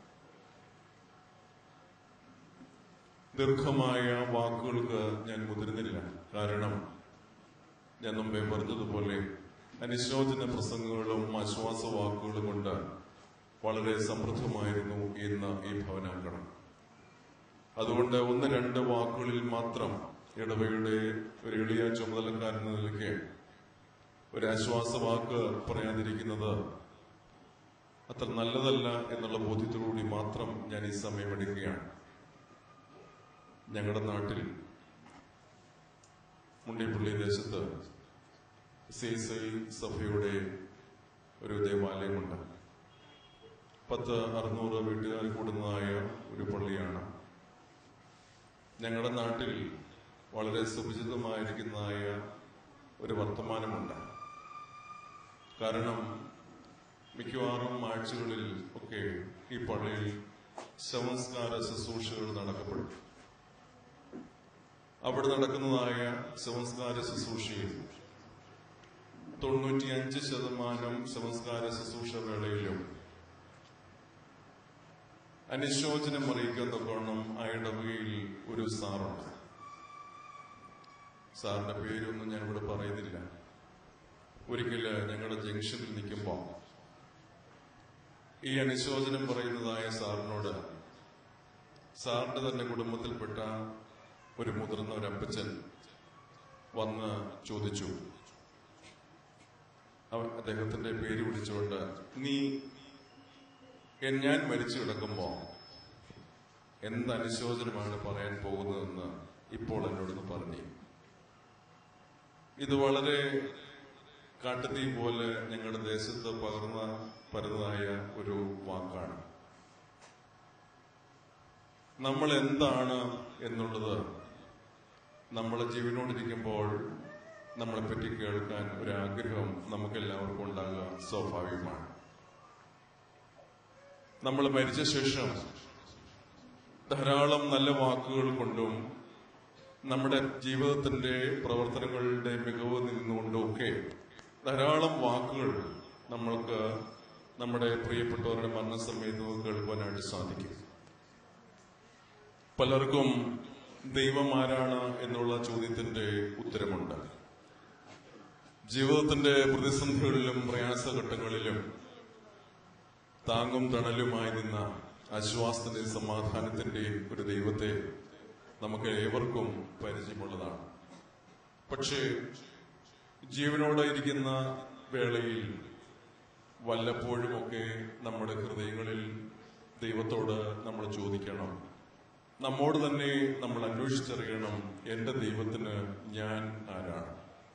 ദീർഘമായ വാക്കുകൾക്ക് ഞാൻ മുതിരുന്നില്ല കാരണം ഞാൻ മുമ്പേ പറഞ്ഞതുപോലെ അനുശോചന പ്രസംഗങ്ങളും ആശ്വാസ വാക്കുകളും കൊണ്ട് വളരെ സമൃദ്ധമായിരുന്നു ഇന്ന് ഈ ഭവനാങ്കണം അതുകൊണ്ട് ഒന്ന് രണ്ട് വാക്കുകളിൽ മാത്രം ഇടവയുടെ ഒരു എളിയ ചുമതലക്കാരൻ എന്ന നിലയ്ക്ക് ഒരു ആശ്വാസ വാക്ക് പറയാതിരിക്കുന്നത് അത്ര നല്ലതല്ല എന്നുള്ള ബോധ്യത്തോടുകൂടി മാത്രം ഞാൻ ഈ സമയം എടുക്കുകയാണ് ഞങ്ങളുടെ നാട്ടിൽ മുണ്ടിപ്പള്ളി ദേശത്ത് സി എസ് ഐ സഭയുടെ ഒരു ദേവാലയമുണ്ട് പത്ത് അറുന്നൂറ് വീട്ടുകാർ കൂടുന്നതായ ഒരു പള്ളിയാണ് ഞങ്ങളുടെ നാട്ടിൽ വളരെ സുപരിചിതമായിരിക്കുന്നതായ ഒരു വർത്തമാനമുണ്ട് കാരണം മിക്കവാറും ആഴ്ചകളിൽ ഒക്കെ ഈ പള്ളിയിൽ ശവംസ്കാര ശുശ്രൂഷകൾ നടക്കപ്പെടും അവിടെ നടക്കുന്നതായ ശവംസ്കാര ശുശ്രൂഷയിൽ തൊണ്ണൂറ്റിയഞ്ച് ശതമാനം ശവംസ്കാര ശുശ്രൂഷ വേളയിലും അനുശോചനം അറിയിക്കാൻ തക്കോണം ആ ഇടവകയിൽ ഒരു സാറുണ്ട് സാറിന്റെ പേരൊന്നും ഞാൻ ഇവിടെ പറയുന്നില്ല ഒരിക്കല് ഞങ്ങളുടെ ജംഗ്ഷനിൽ നിൽക്കുമ്പോൾ ഈ അനുശോചനം പറയുന്നതായ സാറിനോട് സാറിന്റെ തന്നെ കുടുംബത്തിൽപ്പെട്ട ഒരു മുതിർന്ന ഒരു അപ്പച്ചൻ വന്ന് ചോദിച്ചു അവ- അദ്ദേഹത്തിന്റെ പേര് വിളിച്ചുകൊണ്ട് നീ എൻ- ഞാൻ മരിച്ചു കിടക്കുമ്പോ എന്ത് അനുശോചനമാണ് പറയാൻ പോകുന്നതെന്ന് ഇപ്പോൾ എന്നോടൊന്ന് പറഞ്ഞു ഇത് വളരെ കാട്ടുതീ പോലെ ഞങ്ങളുടെ ദേശത്ത് പകർന്ന പരതായ ഒരു വാക്കാണ് നമ്മൾ എന്താണ് എന്നുള്ളത് നമ്മൾ ജീവനോടിരിക്കുമ്പോൾ നമ്മളെപ്പറ്റി കേൾക്കാൻ ഒരു ആഗ്രഹം നമുക്കെല്ലാവർക്കും ഉണ്ടാകുക സ്വാഭാവികമാണ് നമ്മൾ മരിച്ച ശേഷം ധാരാളം നല്ല വാക്കുകൾ കൊണ്ടും നമ്മുടെ ജീവിതത്തിന്റെ പ്രവർത്തനങ്ങളുടെ മികവ് നിന്നുകൊണ്ടും ഒക്കെ ധാരാളം വാക്കുകൾ നമ്മൾക്ക് നമ്മുടെ പ്രിയപ്പെട്ടവരുടെ മരണസമയത്ത് കേൾക്കുവാനായിട്ട് സാധിക്കും പലർക്കും ദൈവം ആരാണ് എന്നുള്ള ചോദ്യത്തിന്റെ ഉത്തരമുണ്ട് ജീവിതത്തിന്റെ പ്രതിസന്ധികളിലും പ്രയാസഘട്ടങ്ങളിലും താങ്ങും തണലുമായി നിന്ന ആശ്വാസത്തിന്റെയും സമാധാനത്തിന്റെയും ഒരു ദൈവത്തെ നമുക്ക് ഏവർക്കും പരിചയമുള്ളതാണ് പക്ഷേ ജീവനോടെ ഇരിക്കുന്ന വേളയിൽ വല്ലപ്പോഴുമൊക്കെ നമ്മുടെ ഹൃദയങ്ങളിൽ ദൈവത്തോട് നമ്മൾ ചോദിക്കണം നമ്മോട് തന്നെ നമ്മൾ അന്വേഷിച്ചറിയണം എന്റെ ദൈവത്തിന് ഞാൻ ആരാണ്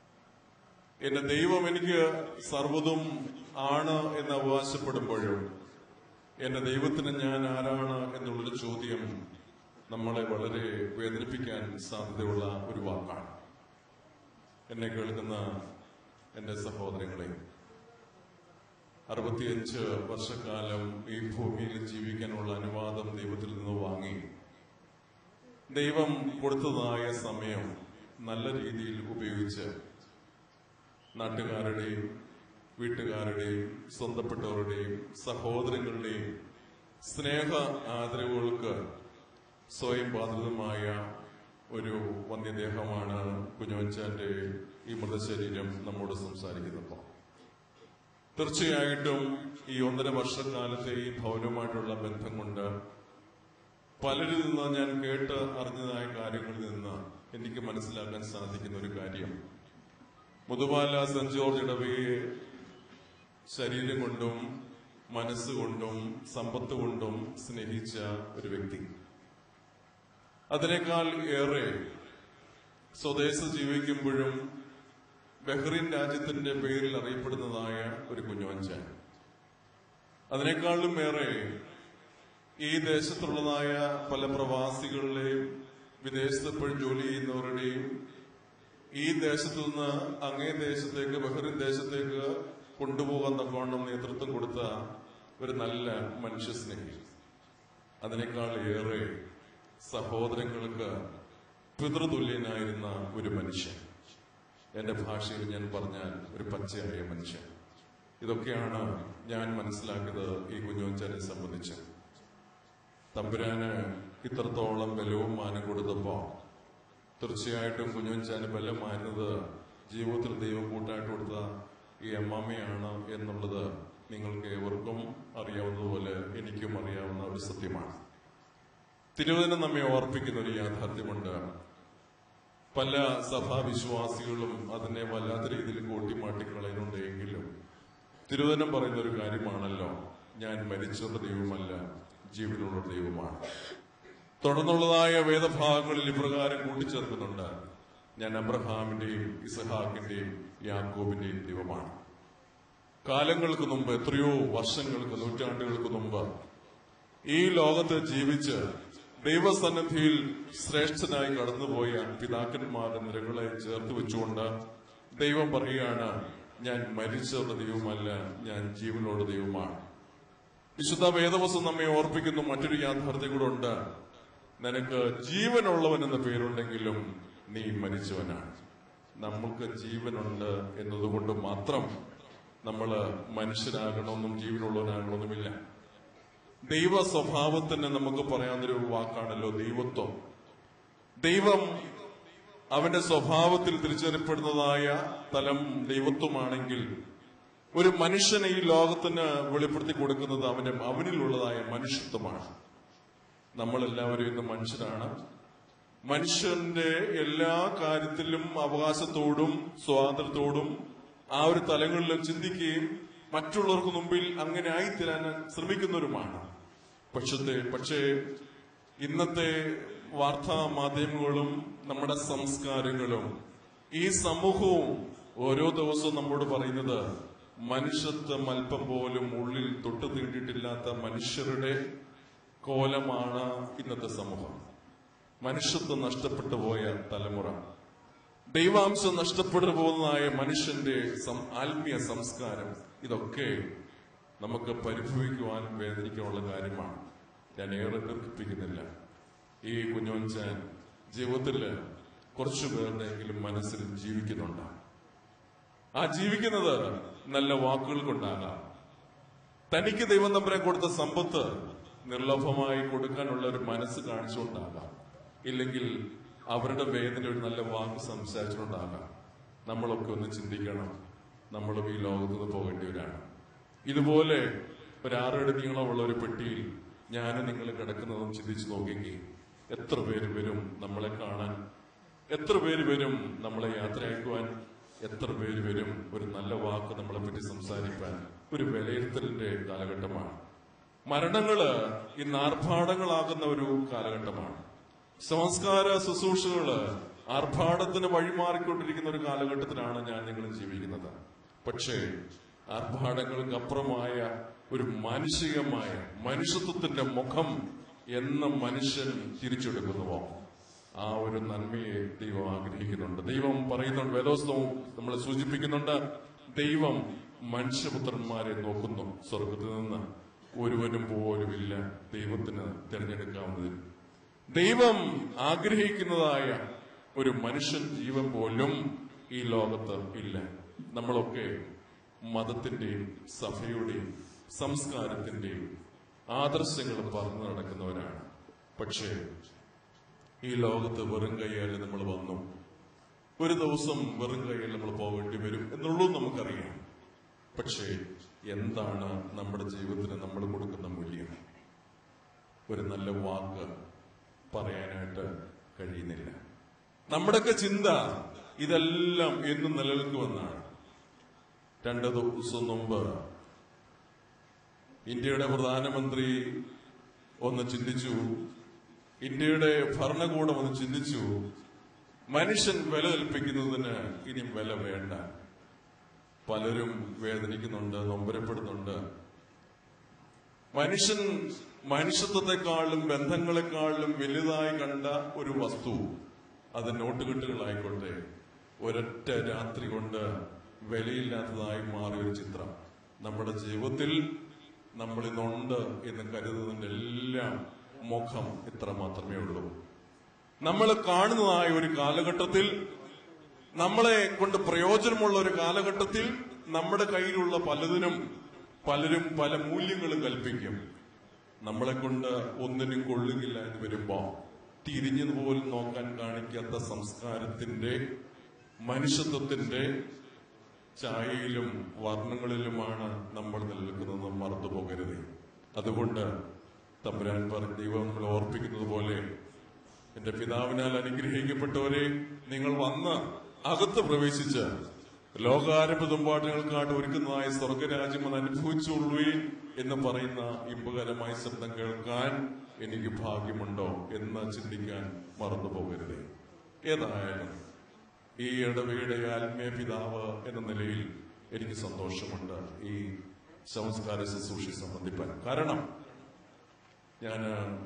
എന്റെ ദൈവം എനിക്ക് സർവ്വതും ആണ് എന്ന് അവകാശപ്പെടുമ്പോഴും എന്റെ ദൈവത്തിന് ഞാൻ ആരാണ് എന്നുള്ളൊരു ചോദ്യം നമ്മളെ വളരെ വേദനിപ്പിക്കാൻ സാധ്യതയുള്ള ഒരു വാക്കാണ് എന്നെ കേൾക്കുന്ന എന്റെ സഹോദരങ്ങളെ അറുപത്തിയഞ്ച് വർഷക്കാലം ഈ ഭൂമിയിൽ ജീവിക്കാനുള്ള അനുവാദം ദൈവത്തിൽ നിന്ന് വാങ്ങി ദൈവം കൊടുത്തതായ സമയം നല്ല രീതിയിൽ ഉപയോഗിച്ച് നാട്ടുകാരുടെയും വീട്ടുകാരുടെയും സ്വന്തപ്പെട്ടവരുടെയും സഹോദരങ്ങളുടെയും സ്നേഹ ആദരവുകൾക്ക് സ്വയം ബാധിതമായ ഒരു വന്യദേഹമാണ് കുഞ്ഞോച്ചാന്റെ ഈ മൃതശരീരം നമ്മോട് സംസാരിക്കുന്നത് തീർച്ചയായിട്ടും ഈ ഒന്നര വർഷക്കാലത്തെ ഈ ഭവനവുമായിട്ടുള്ള ബന്ധം കൊണ്ട് പലരിൽ നിന്ന് ഞാൻ കേട്ട് അറിഞ്ഞതായ കാര്യങ്ങളിൽ നിന്ന് എനിക്ക് മനസ്സിലാക്കാൻ സാധിക്കുന്ന ഒരു കാര്യം മുതുപാല സെന്റ് ജോർജ് ഇടവയെ ശരീരം കൊണ്ടും മനസ്സുകൊണ്ടും സമ്പത്ത് കൊണ്ടും സ്നേഹിച്ച ഒരു വ്യക്തി അതിനേക്കാൾ ഏറെ സ്വദേശത്ത് ജീവിക്കുമ്പോഴും ബഹ്റിൻ രാജ്യത്തിന്റെ പേരിൽ അറിയപ്പെടുന്നതായ ഒരു കുഞ്ഞുവഞ്ചൻ അതിനേക്കാളും ഏറെ ഈ ദേശത്തുള്ളതായ പല പ്രവാസികളുടെയും വിദേശത്ത് എപ്പോഴും ജോലി ചെയ്യുന്നവരുടെയും ഈ ദേശത്തു നിന്ന് അങ്ങേ ദേശത്തേക്ക് ബഹ്റിൻ ദേശത്തേക്ക് കൊണ്ടുപോകാൻ തക്കവണ്ണം നേതൃത്വം കൊടുത്ത ഒരു നല്ല മനുഷ്യസ്നേഹി അതിനേക്കാൾ ഏറെ സഹോദരങ്ങൾക്ക് പിതൃതുല്യനായിരുന്ന ഒരു മനുഷ്യൻ എന്റെ ഭാഷയിൽ ഞാൻ പറഞ്ഞാൽ ഒരു പച്ചയായ മനുഷ്യൻ ഇതൊക്കെയാണ് ഞാൻ മനസ്സിലാക്കിയത് ഈ കുഞ്ഞോഞ്ചനെ സംബന്ധിച്ച് തമ്പുരാന് ഇത്രത്തോളം ബലവും മാനം കൊടുത്തപ്പോ തീർച്ചയായിട്ടും കുഞ്ഞുവഞ്ചാന് ബലം മാറുന്നത് ജീവിതത്തിൽ ദൈവം കൂട്ടായിട്ട് കൊടുത്ത ഈ അമ്മാമ്മയാണ് എന്നുള്ളത് നിങ്ങൾക്ക് ഏവർക്കും അറിയാവുന്നതുപോലെ എനിക്കും അറിയാവുന്ന ഒരു സത്യമാണ് തിരുവചനം നമ്മെ ഓർപ്പിക്കുന്ന ഒരു യാഥാർത്ഥ്യമുണ്ട് പല സഭാവിശ്വാസികളും അതിനെ വല്ലാത്ത രീതിയിൽ കൂട്ടിമാട്ടിക്കളയുന്നുണ്ട് എങ്കിലും തിരുവചനം പറയുന്ന ഒരു കാര്യമാണല്ലോ ഞാൻ മരിച്ചുള്ള ദൈവമല്ല ജീവനുള്ള ദൈവമാണ് തുടർന്നുള്ളതായ വേദഭാഗങ്ങളിൽ ഇപ്രകാരം കൂട്ടിച്ചേർക്കുന്നുണ്ട് ഞാൻ അബ്രഹാമിന്റെയും ഇസഹാക്കിന്റെയും യാക്കോബിന്റെയും ദൈവമാണ് കാലങ്ങൾക്ക് മുമ്പ് എത്രയോ വർഷങ്ങൾക്ക് നൂറ്റാണ്ടുകൾക്ക് മുമ്പ് ഈ ലോകത്ത് ജീവിച്ച് ദൈവസന്നിധിയിൽ ശ്രേഷ്ഠനായി കടന്നുപോയ പിതാക്കന്മാരുടെ നിരകളെ ചേർത്ത് വെച്ചുകൊണ്ട് ദൈവം പറയുകയാണ് ഞാൻ മരിച്ചുള്ള ദൈവമല്ല ഞാൻ ജീവനുള്ള ദൈവമാണ് വിശുദ്ധ വേദവസം നമ്മെ ഓർപ്പിക്കുന്ന മറ്റൊരു യാഥാർത്ഥ്യം കൂടെ ഉണ്ട് നിനക്ക് ജീവനുള്ളവൻ എന്ന പേരുണ്ടെങ്കിലും നീ മരിച്ചവനാണ് നമ്മൾക്ക് ജീവനുണ്ട് എന്നതുകൊണ്ട് മാത്രം നമ്മൾ മനുഷ്യരാകണമെന്നും ജീവനുള്ളവനാകണമെന്നുമില്ല ദൈവ സ്വഭാവത്തിന് നമുക്ക് പറയാവുന്നൊരു വാക്കാണല്ലോ ദൈവത്വം ദൈവം അവന്റെ സ്വഭാവത്തിൽ തിരിച്ചറിയപ്പെടുന്നതായ തലം ദൈവത്വമാണെങ്കിൽ ഒരു മനുഷ്യനെ ഈ ലോകത്തിന് വെളിപ്പെടുത്തി കൊടുക്കുന്നത് അവന്റെ അവനിലുള്ളതായ മനുഷ്യത്വമാണ് നമ്മളെല്ലാവരും ഇന്ന് മനുഷ്യരാണ് മനുഷ്യന്റെ എല്ലാ കാര്യത്തിലും അവകാശത്തോടും സ്വാതന്ത്ര്യത്തോടും ആ ഒരു തലങ്ങളിലും ചിന്തിക്കുകയും മറ്റുള്ളവർക്ക് മുമ്പിൽ അങ്ങനെ ആയിത്തീരാൻ ശ്രമിക്കുന്നവരുമാണ് പക്ഷത്തെ പക്ഷേ ഇന്നത്തെ വാർത്താ മാധ്യമങ്ങളും നമ്മുടെ സംസ്കാരങ്ങളും ഈ സമൂഹവും ഓരോ ദിവസവും നമ്മോട് പറയുന്നത് മനുഷ്യത്വം അല്പം പോലും ഉള്ളിൽ തൊട്ടു തീണ്ടിയിട്ടില്ലാത്ത മനുഷ്യരുടെ കോലമാണ് ഇന്നത്തെ സമൂഹം മനുഷ്യത്വം നഷ്ടപ്പെട്ടു പോയ തലമുറ ദൈവാംശം നഷ്ടപ്പെട്ടു പോകുന്നതായ മനുഷ്യന്റെ സം- ആത്മീയ സംസ്കാരം ഇതൊക്കെ നമുക്ക് പരിഭവിക്കുവാൻ വേദനിക്കാനുള്ള കാര്യമാണ് ഞാൻ ഏറെ ദീർഘിപ്പിക്കുന്നില്ല ഈ കുഞ്ഞോൻചാൻ ജീവിതത്തിൽ കുറച്ചു പേരുടെയെങ്കിലും മനസ്സിൽ ജീവിക്കുന്നുണ്ട് ആ ജീവിക്കുന്നത് നല്ല വാക്കുകൾ കൊണ്ടാകാം തനിക്ക് ദൈവം തമ്പരെ കൊടുത്ത സമ്പത്ത് നിർലോഭമായി കൊടുക്കാനുള്ള ഒരു മനസ്സ് കാണിച്ചുകൊണ്ടാകാം ഇല്ലെങ്കിൽ അവരുടെ വേദന ഒരു നല്ല വാക്ക് സംസാരിച്ചുകൊണ്ടാകാം നമ്മളൊക്കെ ഒന്ന് ചിന്തിക്കണം നമ്മളും ഈ ലോകത്ത് നിന്ന് പോകേണ്ടിയവരാണ് ഇതുപോലെ ഒരു ആറടി നീളമുള്ള ഒരു പെട്ടിയിൽ ഞാനും നിങ്ങൾ കിടക്കുന്നതും ചിന്തിച്ചു നോക്കിയെങ്കിൽ എത്ര പേര് വരും നമ്മളെ കാണാൻ എത്ര പേര് വരും നമ്മളെ യാത്രയാക്കുവാൻ എത്ര പേര് വരും ഒരു നല്ല വാക്ക് നമ്മളെ പറ്റി സംസാരിക്കാൻ ഒരു വിലയിരുത്തലിന്റെ കാലഘട്ടമാണ് മരണങ്ങള് ഇന്ന് ആർഭാടങ്ങളാകുന്ന ഒരു കാലഘട്ടമാണ് സംസ്കാര ശുശ്രൂഷകള് ആർഭാടത്തിന് വഴിമാറിക്കൊണ്ടിരിക്കുന്ന ഒരു കാലഘട്ടത്തിലാണ് ഞാൻ നിങ്ങൾ ജീവിക്കുന്നത് പക്ഷേ ആർഭാടങ്ങൾക്ക് അപ്പുറമായ ഒരു മാനുഷികമായ മനുഷ്യത്വത്തിന്റെ മുഖം എന്ന മനുഷ്യൻ തിരിച്ചെടുക്കുന്നുവോ ആ ഒരു നന്മയെ ദൈവം ആഗ്രഹിക്കുന്നുണ്ട് ദൈവം പറയുന്നുണ്ട് വേദോസ്തവും നമ്മളെ സൂചിപ്പിക്കുന്നുണ്ട് ദൈവം മനുഷ്യപുത്രന്മാരെ നോക്കുന്നു സ്വർഗത്തിൽ നിന്ന് ഒരുവനും പോലുമില്ല ദൈവത്തിന് തിരഞ്ഞെടുക്കാവുന്നതിൽ ദൈവം ആഗ്രഹിക്കുന്നതായ ഒരു മനുഷ്യൻ ജീവൻ പോലും ഈ ലോകത്ത് ഇല്ല നമ്മളൊക്കെ മതത്തിന്റെയും സഭയുടെയും സംസ്കാരത്തിന്റെയും ആദർശങ്ങൾ പറഞ്ഞു നടക്കുന്നവരാണ് പക്ഷേ ഈ ലോകത്ത് വെറും കൈയാൽ നമ്മൾ വന്നു ഒരു ദിവസം വെറും കൈയിൽ നമ്മൾ പോകേണ്ടി വരും എന്നുള്ളതും നമുക്കറിയാം പക്ഷേ എന്താണ് നമ്മുടെ ജീവിതത്തിന് നമ്മൾ കൊടുക്കുന്ന മൂല്യം ഒരു നല്ല വാക്ക് പറയാനായിട്ട് കഴിയുന്നില്ല നമ്മുടെയൊക്കെ ചിന്ത ഇതെല്ലാം എന്നും നിലനിൽക്കുമെന്നാണ് രണ്ട് ദിവസം മുമ്പ് ഇന്ത്യയുടെ പ്രധാനമന്ത്രി ഒന്ന് ചിന്തിച്ചു ഇന്ത്യയുടെ ഭരണകൂടം ഒന്ന് ചിന്തിച്ചു മനുഷ്യൻ വില കൽപ്പിക്കുന്നതിന് ഇനി വില വേണ്ട പലരും വേദനിക്കുന്നുണ്ട് നൊമ്പരപ്പെടുന്നുണ്ട് മനുഷ്യൻ മനുഷ്യത്വത്തെക്കാളും ബന്ധങ്ങളെക്കാളും വലുതായി കണ്ട ഒരു വസ്തു അത് നോട്ടുകെട്ടുകളായിക്കോട്ടെ ഒരൊറ്റ രാത്രി കൊണ്ട് വിലയില്ലാത്തതായി മാറിയ ഒരു ചിത്രം നമ്മുടെ ജീവിതത്തിൽ നമ്മൾ ഇന്നുണ്ട് എന്ന് കരുതുന്നതിന്റെ എല്ലാം മുഖം ഇത്ര മാത്രമേ ഉള്ളൂ നമ്മൾ കാണുന്നതായ ഒരു കാലഘട്ടത്തിൽ നമ്മളെ കൊണ്ട് പ്രയോജനമുള്ള ഒരു കാലഘട്ടത്തിൽ നമ്മുടെ കയ്യിലുള്ള പലതിനും പലരും പല മൂല്യങ്ങളും കൽപ്പിക്കും നമ്മളെ കൊണ്ട് ഒന്നിനും കൊള്ളുകില്ല എന്ന് വരുമ്പോ തിരിഞ്ഞു പോലും നോക്കാൻ കാണിക്കാത്ത സംസ്കാരത്തിന്റെ മനുഷ്യത്വത്തിന്റെ ഛായയിലും വർണ്ണങ്ങളിലുമാണ് നമ്മൾ നിലനിൽക്കുന്നത് മറന്നു പോകരുത് അതുകൊണ്ട് തമ്പുരാൻ പറഞ്ഞ ദൈവം നമ്മൾ ഓർപ്പിക്കുന്നത് പോലെ എന്റെ പിതാവിനാൽ അനുഗ്രഹിക്കപ്പെട്ടവരെ നിങ്ങൾ വന്ന് അകത്ത് പ്രവേശിച്ച് ലോകാരംഭ തുമ്പാട്ടങ്ങൾക്കാട്ട് ഒരുക്കുന്നതായ സ്വർഗരാജ്യം അത് അനുഭവിച്ചുകൊള്ളുകയും എന്ന് പറയുന്ന ഇമ്പകരമായ ശബ്ദം കേൾക്കാൻ എനിക്ക് ഭാഗ്യമുണ്ടോ എന്ന് ചിന്തിക്കാൻ മറന്നു പോകരുത് ഏതായാലും ഈ ഇടവയുടെ ആത്മീയ പിതാവ് എന്ന നിലയിൽ എനിക്ക് സന്തോഷമുണ്ട് ഈ സംസ്കാര ശുശ്രൂഷ സംബന്ധിപ്പാൻ കാരണം ഞാൻ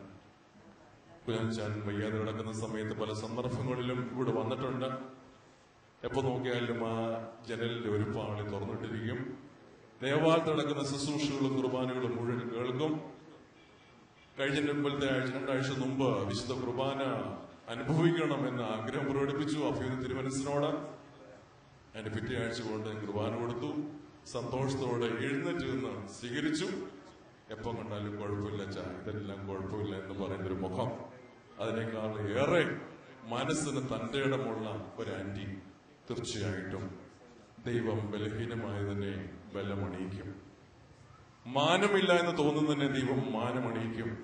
കുഞ്ഞാൻ വയ്യാതെ കിടക്കുന്ന സമയത്ത് പല സന്ദർഭങ്ങളിലും ഇവിടെ വന്നിട്ടുണ്ട് എപ്പോ നോക്കിയാലും ആ ജനലിന്റെ ഒരു പാളി തുറന്നിട്ടിരിക്കും ദേവാലയത്തിൽ നടക്കുന്ന ശുശ്രൂഷകളും കുർബാനകളും മുഴുവൻ കേൾക്കും കഴിഞ്ഞ മുമ്പത്തെ ആഴ്ച രണ്ടാഴ്ച മുമ്പ് വിശുദ്ധ കുർബാന അനുഭവിക്കണമെന്ന് ആഗ്രഹം പ്രകടിപ്പിച്ചു അഭ്യുന്ന തിരുമനസിനോട് അതിന്റെ പിറ്റേ ആഴ്ച കൊണ്ട് കുർബാന കൊടുത്തു സന്തോഷത്തോടെ എഴുന്നേറ്റ് നിന്ന് സ്വീകരിച്ചു എപ്പം കണ്ടാലും കുഴപ്പമില്ല ചാ ഇതെല്ലാം കുഴപ്പമില്ല എന്ന് പറയുന്ന ഒരു മുഖം അതിനേക്കാൾ ഏറെ മനസ്സിന് തന്റെ ഇടമുള്ള ഒരു ആന്റി തീർച്ചയായിട്ടും ദൈവം ബലഹീനമായതിനെ ബലമണിയിക്കും മാനമില്ല എന്ന് തോന്നുന്നതിനെ ദൈവം മാനമണിയിക്കും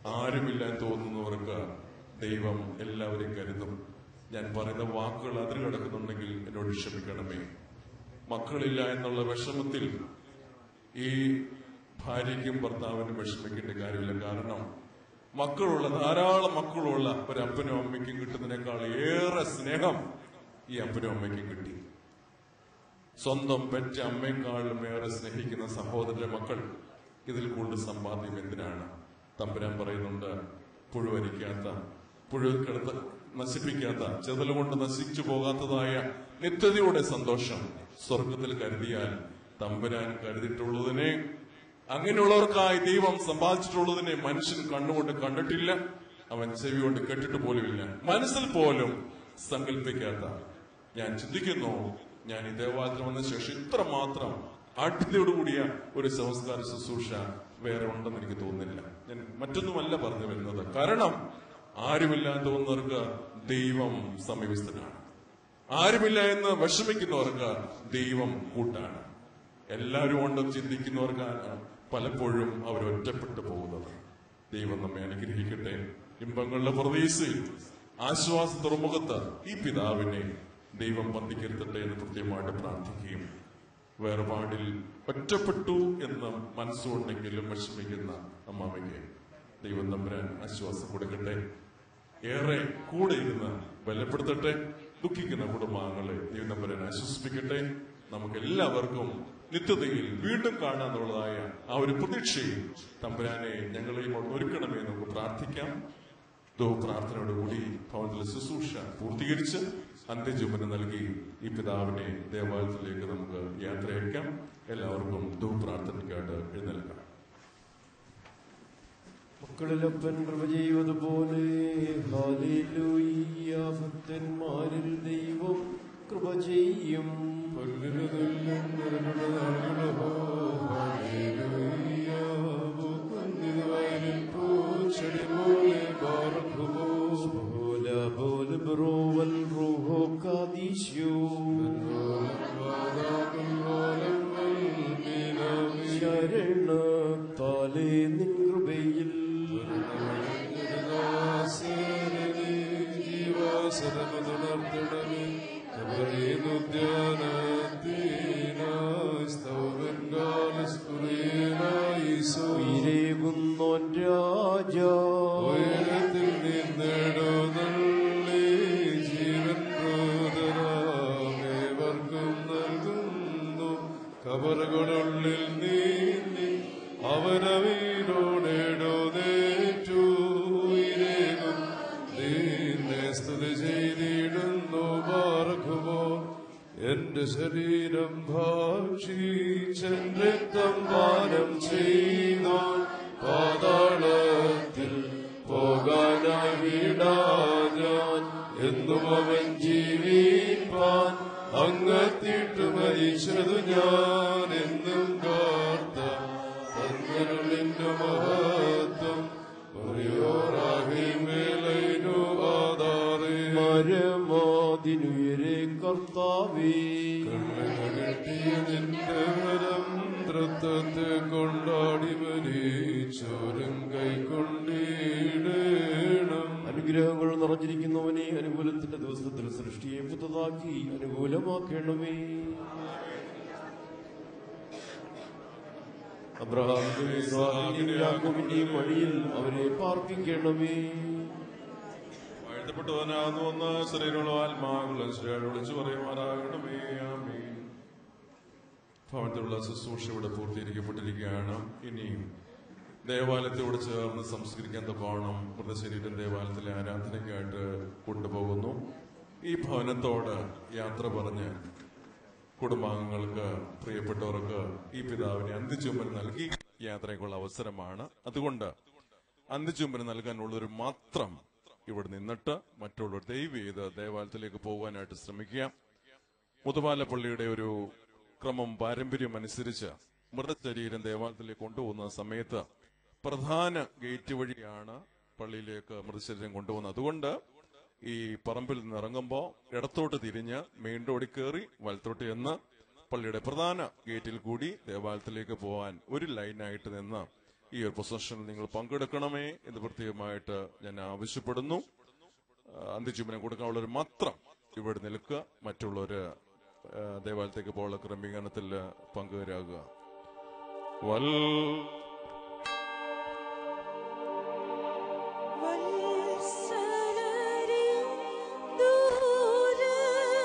ആരുമില്ല എന്ന് തോന്നുന്നവർക്ക് ദൈവം എല്ലാവരെയും കരുതും ഞാൻ പറയുന്ന വാക്കുകൾ അതിൽ കിടക്കുന്നുണ്ടെങ്കിൽ എന്നോട് ക്ഷമിക്കണമേ മക്കളില്ല എന്നുള്ള വിഷമത്തിൽ ഈ ഭാര്യയ്ക്കും ഭർത്താവിനും വിഷമിക്കേണ്ട കാര്യമില്ല കാരണം മക്കളുള്ള ധാരാളം മക്കളുള്ള ഒരു അപ്പനും അമ്മയ്ക്കും കിട്ടുന്നതിനേക്കാൾ ഏറെ സ്നേഹം ഈ അപ്പനും അമ്മയ്ക്കും കിട്ടി സ്വന്തം പെറ്റ അമ്മയെക്കാളും ഏറെ സ്നേഹിക്കുന്ന സഹോദരന്റെ മക്കൾ ഇതിൽ കൂടുതൽ സമ്പാദ്യം എന്തിനാണ് തമ്പുരാൻ പറയുന്നുണ്ട് പുഴുവരിക്കാത്ത പുഴുക്കെടുത്ത് നശിപ്പിക്കാത്ത ചെതൽ കൊണ്ട് നശിച്ചു പോകാത്തതായ നിത്യതയുടെ സന്തോഷം സ്വർഗത്തിൽ കരുതിയാൽ തമ്പുരാൻ കരുതിയിട്ടുള്ളതിനെ അങ്ങനെയുള്ളവർക്കായി ദൈവം സമ്പാദിച്ചിട്ടുള്ളതിനെ മനുഷ്യൻ കണ്ണുകൊണ്ട് കണ്ടിട്ടില്ല അവൻ ചെവി കൊണ്ട് കേട്ടിട്ട് പോലുമില്ല മനസ്സിൽ പോലും സങ്കല്പിക്കാത്ത ഞാൻ ചിന്തിക്കുന്നു ഞാൻ ഈ ദേവാലയത്തിൽ വന്ന ശേഷം ഇത്ര മാത്രം ആഠ്യതയോടുകൂടിയ ഒരു സംസ്കാര ശുശ്രൂഷ വേറെ ഉണ്ടെന്ന് എനിക്ക് തോന്നുന്നില്ല ഞാൻ മറ്റൊന്നുമല്ല പറഞ്ഞു വരുന്നത് കാരണം ആരുമില്ല എന്ന് തോന്നുന്നവർക്ക് ദൈവം സമീപസ്ഥനാണ് ആരുമില്ല എന്ന് വിഷമിക്കുന്നവർക്ക് ദൈവം കൂട്ടാണ് എല്ലാവരും ഉണ്ടെന്ന് ചിന്തിക്കുന്നവർക്കാണ് പലപ്പോഴും അവർ ഒറ്റപ്പെട്ടു പോകുന്നത് ദൈവം നമ്മെ അനുഗ്രഹിക്കട്ടെ ഇമ്പങ്ങളുടെ പ്രതീക്ഷയിൽ ആശ്വാസ തുറമുഖത്ത് ഈ പിതാവിനെ ദൈവം പന്തിക്കരുത്തട്ടെ എന്ന് കൃത്യമായിട്ട് പ്രാർത്ഥിക്കുകയും വേർപാടിൽ ഒറ്റപ്പെട്ടു എന്ന് മനസ്സുകൊണ്ടെങ്കിലും വിഷമിക്കുന്ന അമ്മാമയ്ക്ക് ദൈവം തമ്പുരാൻ ആശ്വാസം കൊടുക്കട്ടെ ഏറെ കൂടെ ഇരുന്ന് ബലപ്പെടുത്തട്ടെ ദുഃഖിക്കുന്ന കുടുംബാംഗങ്ങളെ ദൈവം തമ്പുരാൻ ആശ്വസിപ്പിക്കട്ടെ നമുക്ക് എല്ലാവർക്കും നിത്യതയിൽ വീണ്ടും കാണാന്നുള്ളതായ ആ ഒരു പ്രതീക്ഷയിൽ തമ്പുരാനെ ഞങ്ങളെയും കൊണ്ട് ഒരുക്കണമേ എന്ന് നമുക്ക് പ്രാർത്ഥിക്കാം ദോ പ്രാർത്ഥനയോടുകൂടി ഭവനത്തിലെ ശുശ്രൂഷ പൂർത്തീകരിച്ച് അന്ത്യജീവനം നൽകി ഈ പിതാവിനെ ദേവാലയത്തിലേക്ക് നമുക്ക് യാത്രയക്കാം എല്ലാവർക്കും ദോ പ്രാർത്ഥനയ്ക്കായിട്ട് എഴുന്നേൽക്കാം മക്കളിലപ്പൻ കൃപ ചെയ്തതുപോലെ ഹാലേലൂയ്യ ഭക്തന്മാരിൽ ദൈവം കൃപ ചെയ്യും പോലെ പോലെ ബ്രോവൽ റൂഹോ കാദീശോ ശരണ താലേ നിൻ കൃപയിൽ ഉയരേകുന്നോൻ രാജ ഉയരത്തിൽ നിന്നിടുന്നള്ളി ജീവൻ ക്രോധരാമേവർക്കും നൽകുന്നു കബറുകളുള്ളിൽ നീന്തി അവനവീരോടെടുന്നേറ്റു ഉയരേകും നിന്നെ സ്തുതി ചെയ്തിടുന്നു പാർക്കുമോ എന്റെ ശരീരം ഭാഷിച്ചൻ രക്തം പാനം ചെയ്താൽ പാതാളത്തിൽ പോകാനായി വിടാൻ എന്നും അവൻ ജീവിപ്പാൻ അങ്ങത്തിട്ട് മരിച്ചതു ഞാൻ എന്നും കാർത്ത തന്നരുളിന്റെ മഹത്വം ഒറിയോറാകി മേലൈനു ആധാരേ മരമാതിനുയരെ കർത്താവേ കെട്ടിയ നിന്റെ വരം തൃത്വത്തെ കൊണ്ടാടി മരിച്ചോരും കൈക്കൊണ്ടിടണം അനുഗ്രഹങ്ങൾ നിറഞ്ഞിരിക്കുന്നവനെ അനുകൂലത്തിന്റെ ദിവസത്തിൽ സൃഷ്ടിയെ പുതുതാക്കി അനുകൂലമാക്കണമേ അബ്രഹാമിന്റെ ഇസ്ഹാക്കിന്റെയും യാക്കോബിന്റെയും വഴിയിൽ അവരെ പാർപ്പിക്കണമേ വാഴ്ത്തപ്പെട്ടവനാകുന്നു ശരീരമുള്ള ആത്മാക്കളും ശരിയായി വിളിച്ചു പറയുമാറാകണമേ ആമേൻ ഭവനത്തിലുള്ള ശുശ്രൂഷ ഇവിടെ പൂർത്തീകരിക്കപ്പെട്ടിരിക്കുകയാണ് ഇനിയും ദേവാലയത്തോട് ചേർന്ന് സംസ്കരിക്കാൻ തക്കോണം മൃതശരീരം ദേവാലയത്തിലെ ആരാധനയ്ക്കായിട്ട് കൊണ്ടുപോകുന്നു ഈ ഭവനത്തോട് യാത്ര പറഞ്ഞ് കുടുംബാംഗങ്ങൾക്ക് പ്രിയപ്പെട്ടവർക്ക് ഈ പിതാവിനെ അന്ത്യചുംബൻ നൽകി യാത്രയ്ക്കുള്ള അവസരമാണ് അതുകൊണ്ട് അന്ത്യചുംബനം നൽകാനുള്ളവർ മാത്രം ഇവിടെ നിന്നിട്ട് മറ്റുള്ളവർ ദയവ് ചെയ്ത് ദേവാലയത്തിലേക്ക് പോകാനായിട്ട് ശ്രമിക്കുക മുതുപാലപ്പള്ളിയുടെ ഒരു ക്രമം പാരമ്പര്യം അനുസരിച്ച് മൃതശരീരം ദേവാലയത്തിലേക്ക് കൊണ്ടുപോകുന്ന സമയത്ത് പ്രധാന ഗേറ്റ് വഴിയാണ് പള്ളിയിലേക്ക് മൃതശരീരം കൊണ്ടുപോകുന്നത് അതുകൊണ്ട് ഈ പറമ്പിൽ നിന്ന് ഇറങ്ങുമ്പോൾ ഇടത്തോട്ട് തിരിഞ്ഞ് മെയിൻ റോഡിൽ കയറി വലത്തോട്ട് ചെന്ന് പള്ളിയുടെ പ്രധാന ഗേറ്റിൽ കൂടി ദേവാലയത്തിലേക്ക് പോകാൻ ഒരു ലൈനായിട്ട് നിന്ന് ഈ ഒരു പൊസഷനിൽ നിങ്ങൾ പങ്കെടുക്കണമേ എന്ന് പ്രത്യേകമായിട്ട് ഞാൻ ആവശ്യപ്പെടുന്നു ആ, അന്ത്യജീവനം കൊടുക്കാനുള്ളവർ മാത്രം ഇവിടെ നിൽക്കുക മറ്റുള്ളവര് ആ, ദേവാലയത്തേക്ക് പോകാനുള്ള ക്രമീകരണത്തിൽ പങ്കുവരാകുക വൽ വത്സലരെ ദൂരെ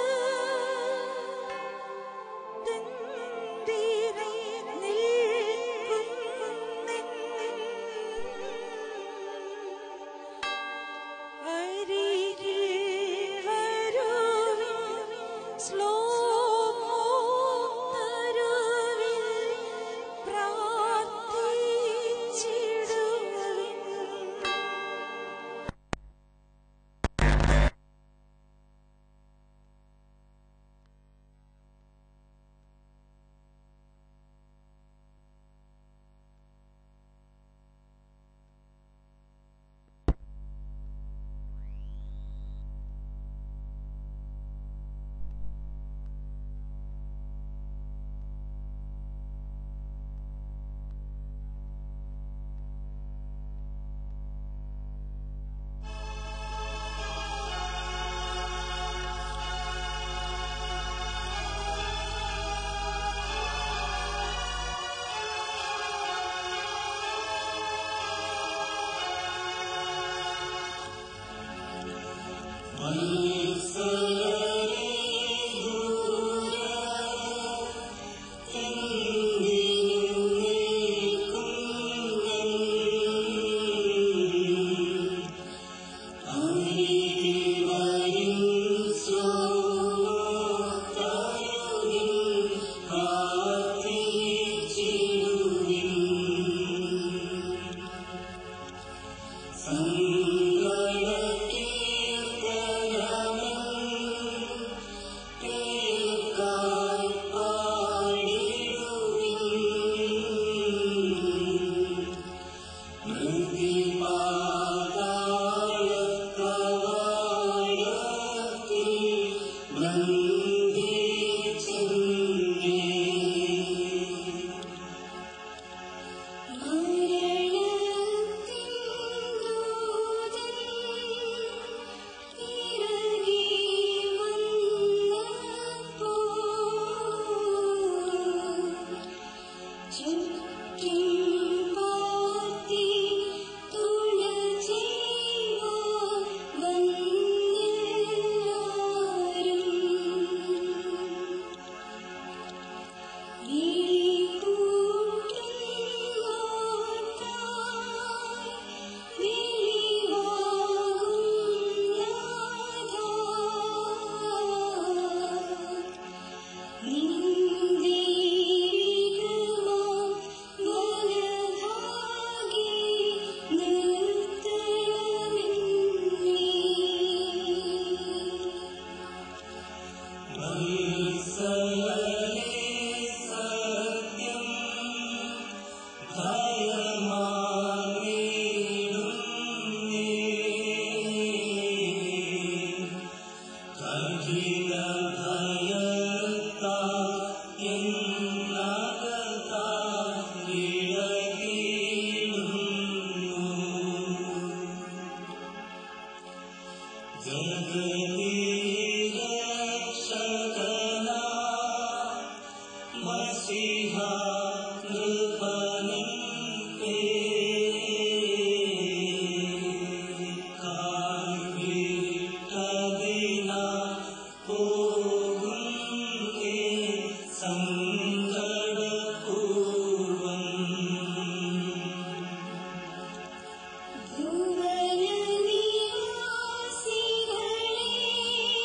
തെന്തിരെ നിൽക്കുന്നെൻ അരികിൽ വരുവിൻ ശ്ലോമോ തരുവിൻ പ്രാർത്ഥിച്ചിടുവിൻ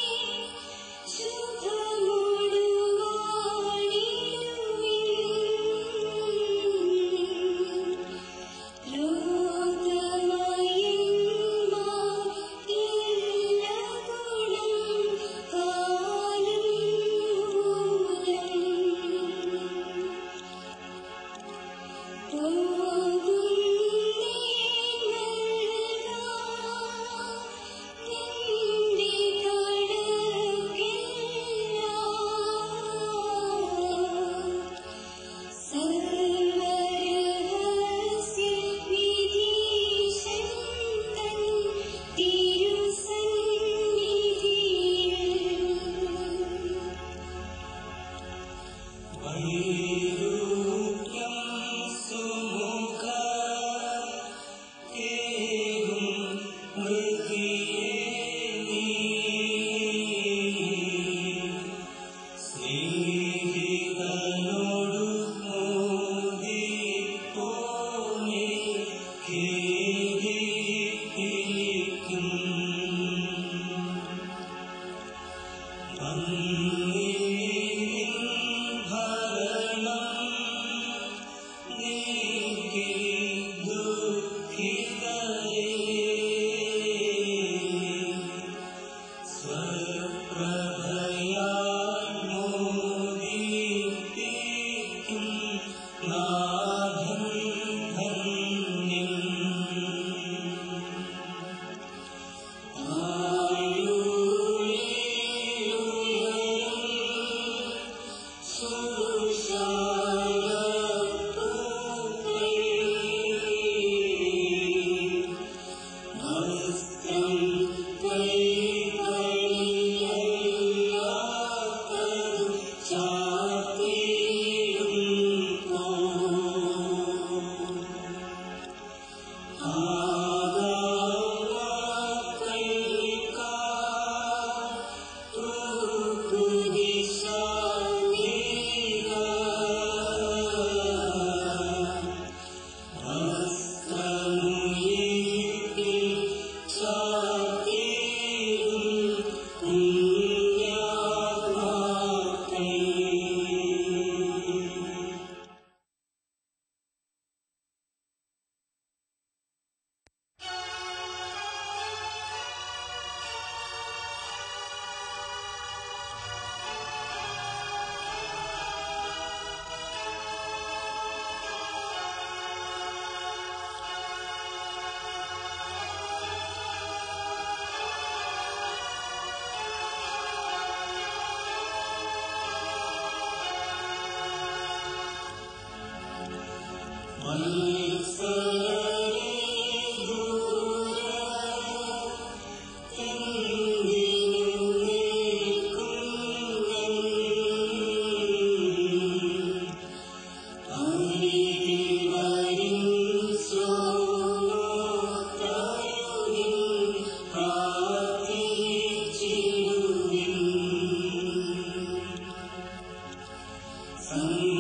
ശുഭമുടുവാണിടുവിൻ Thank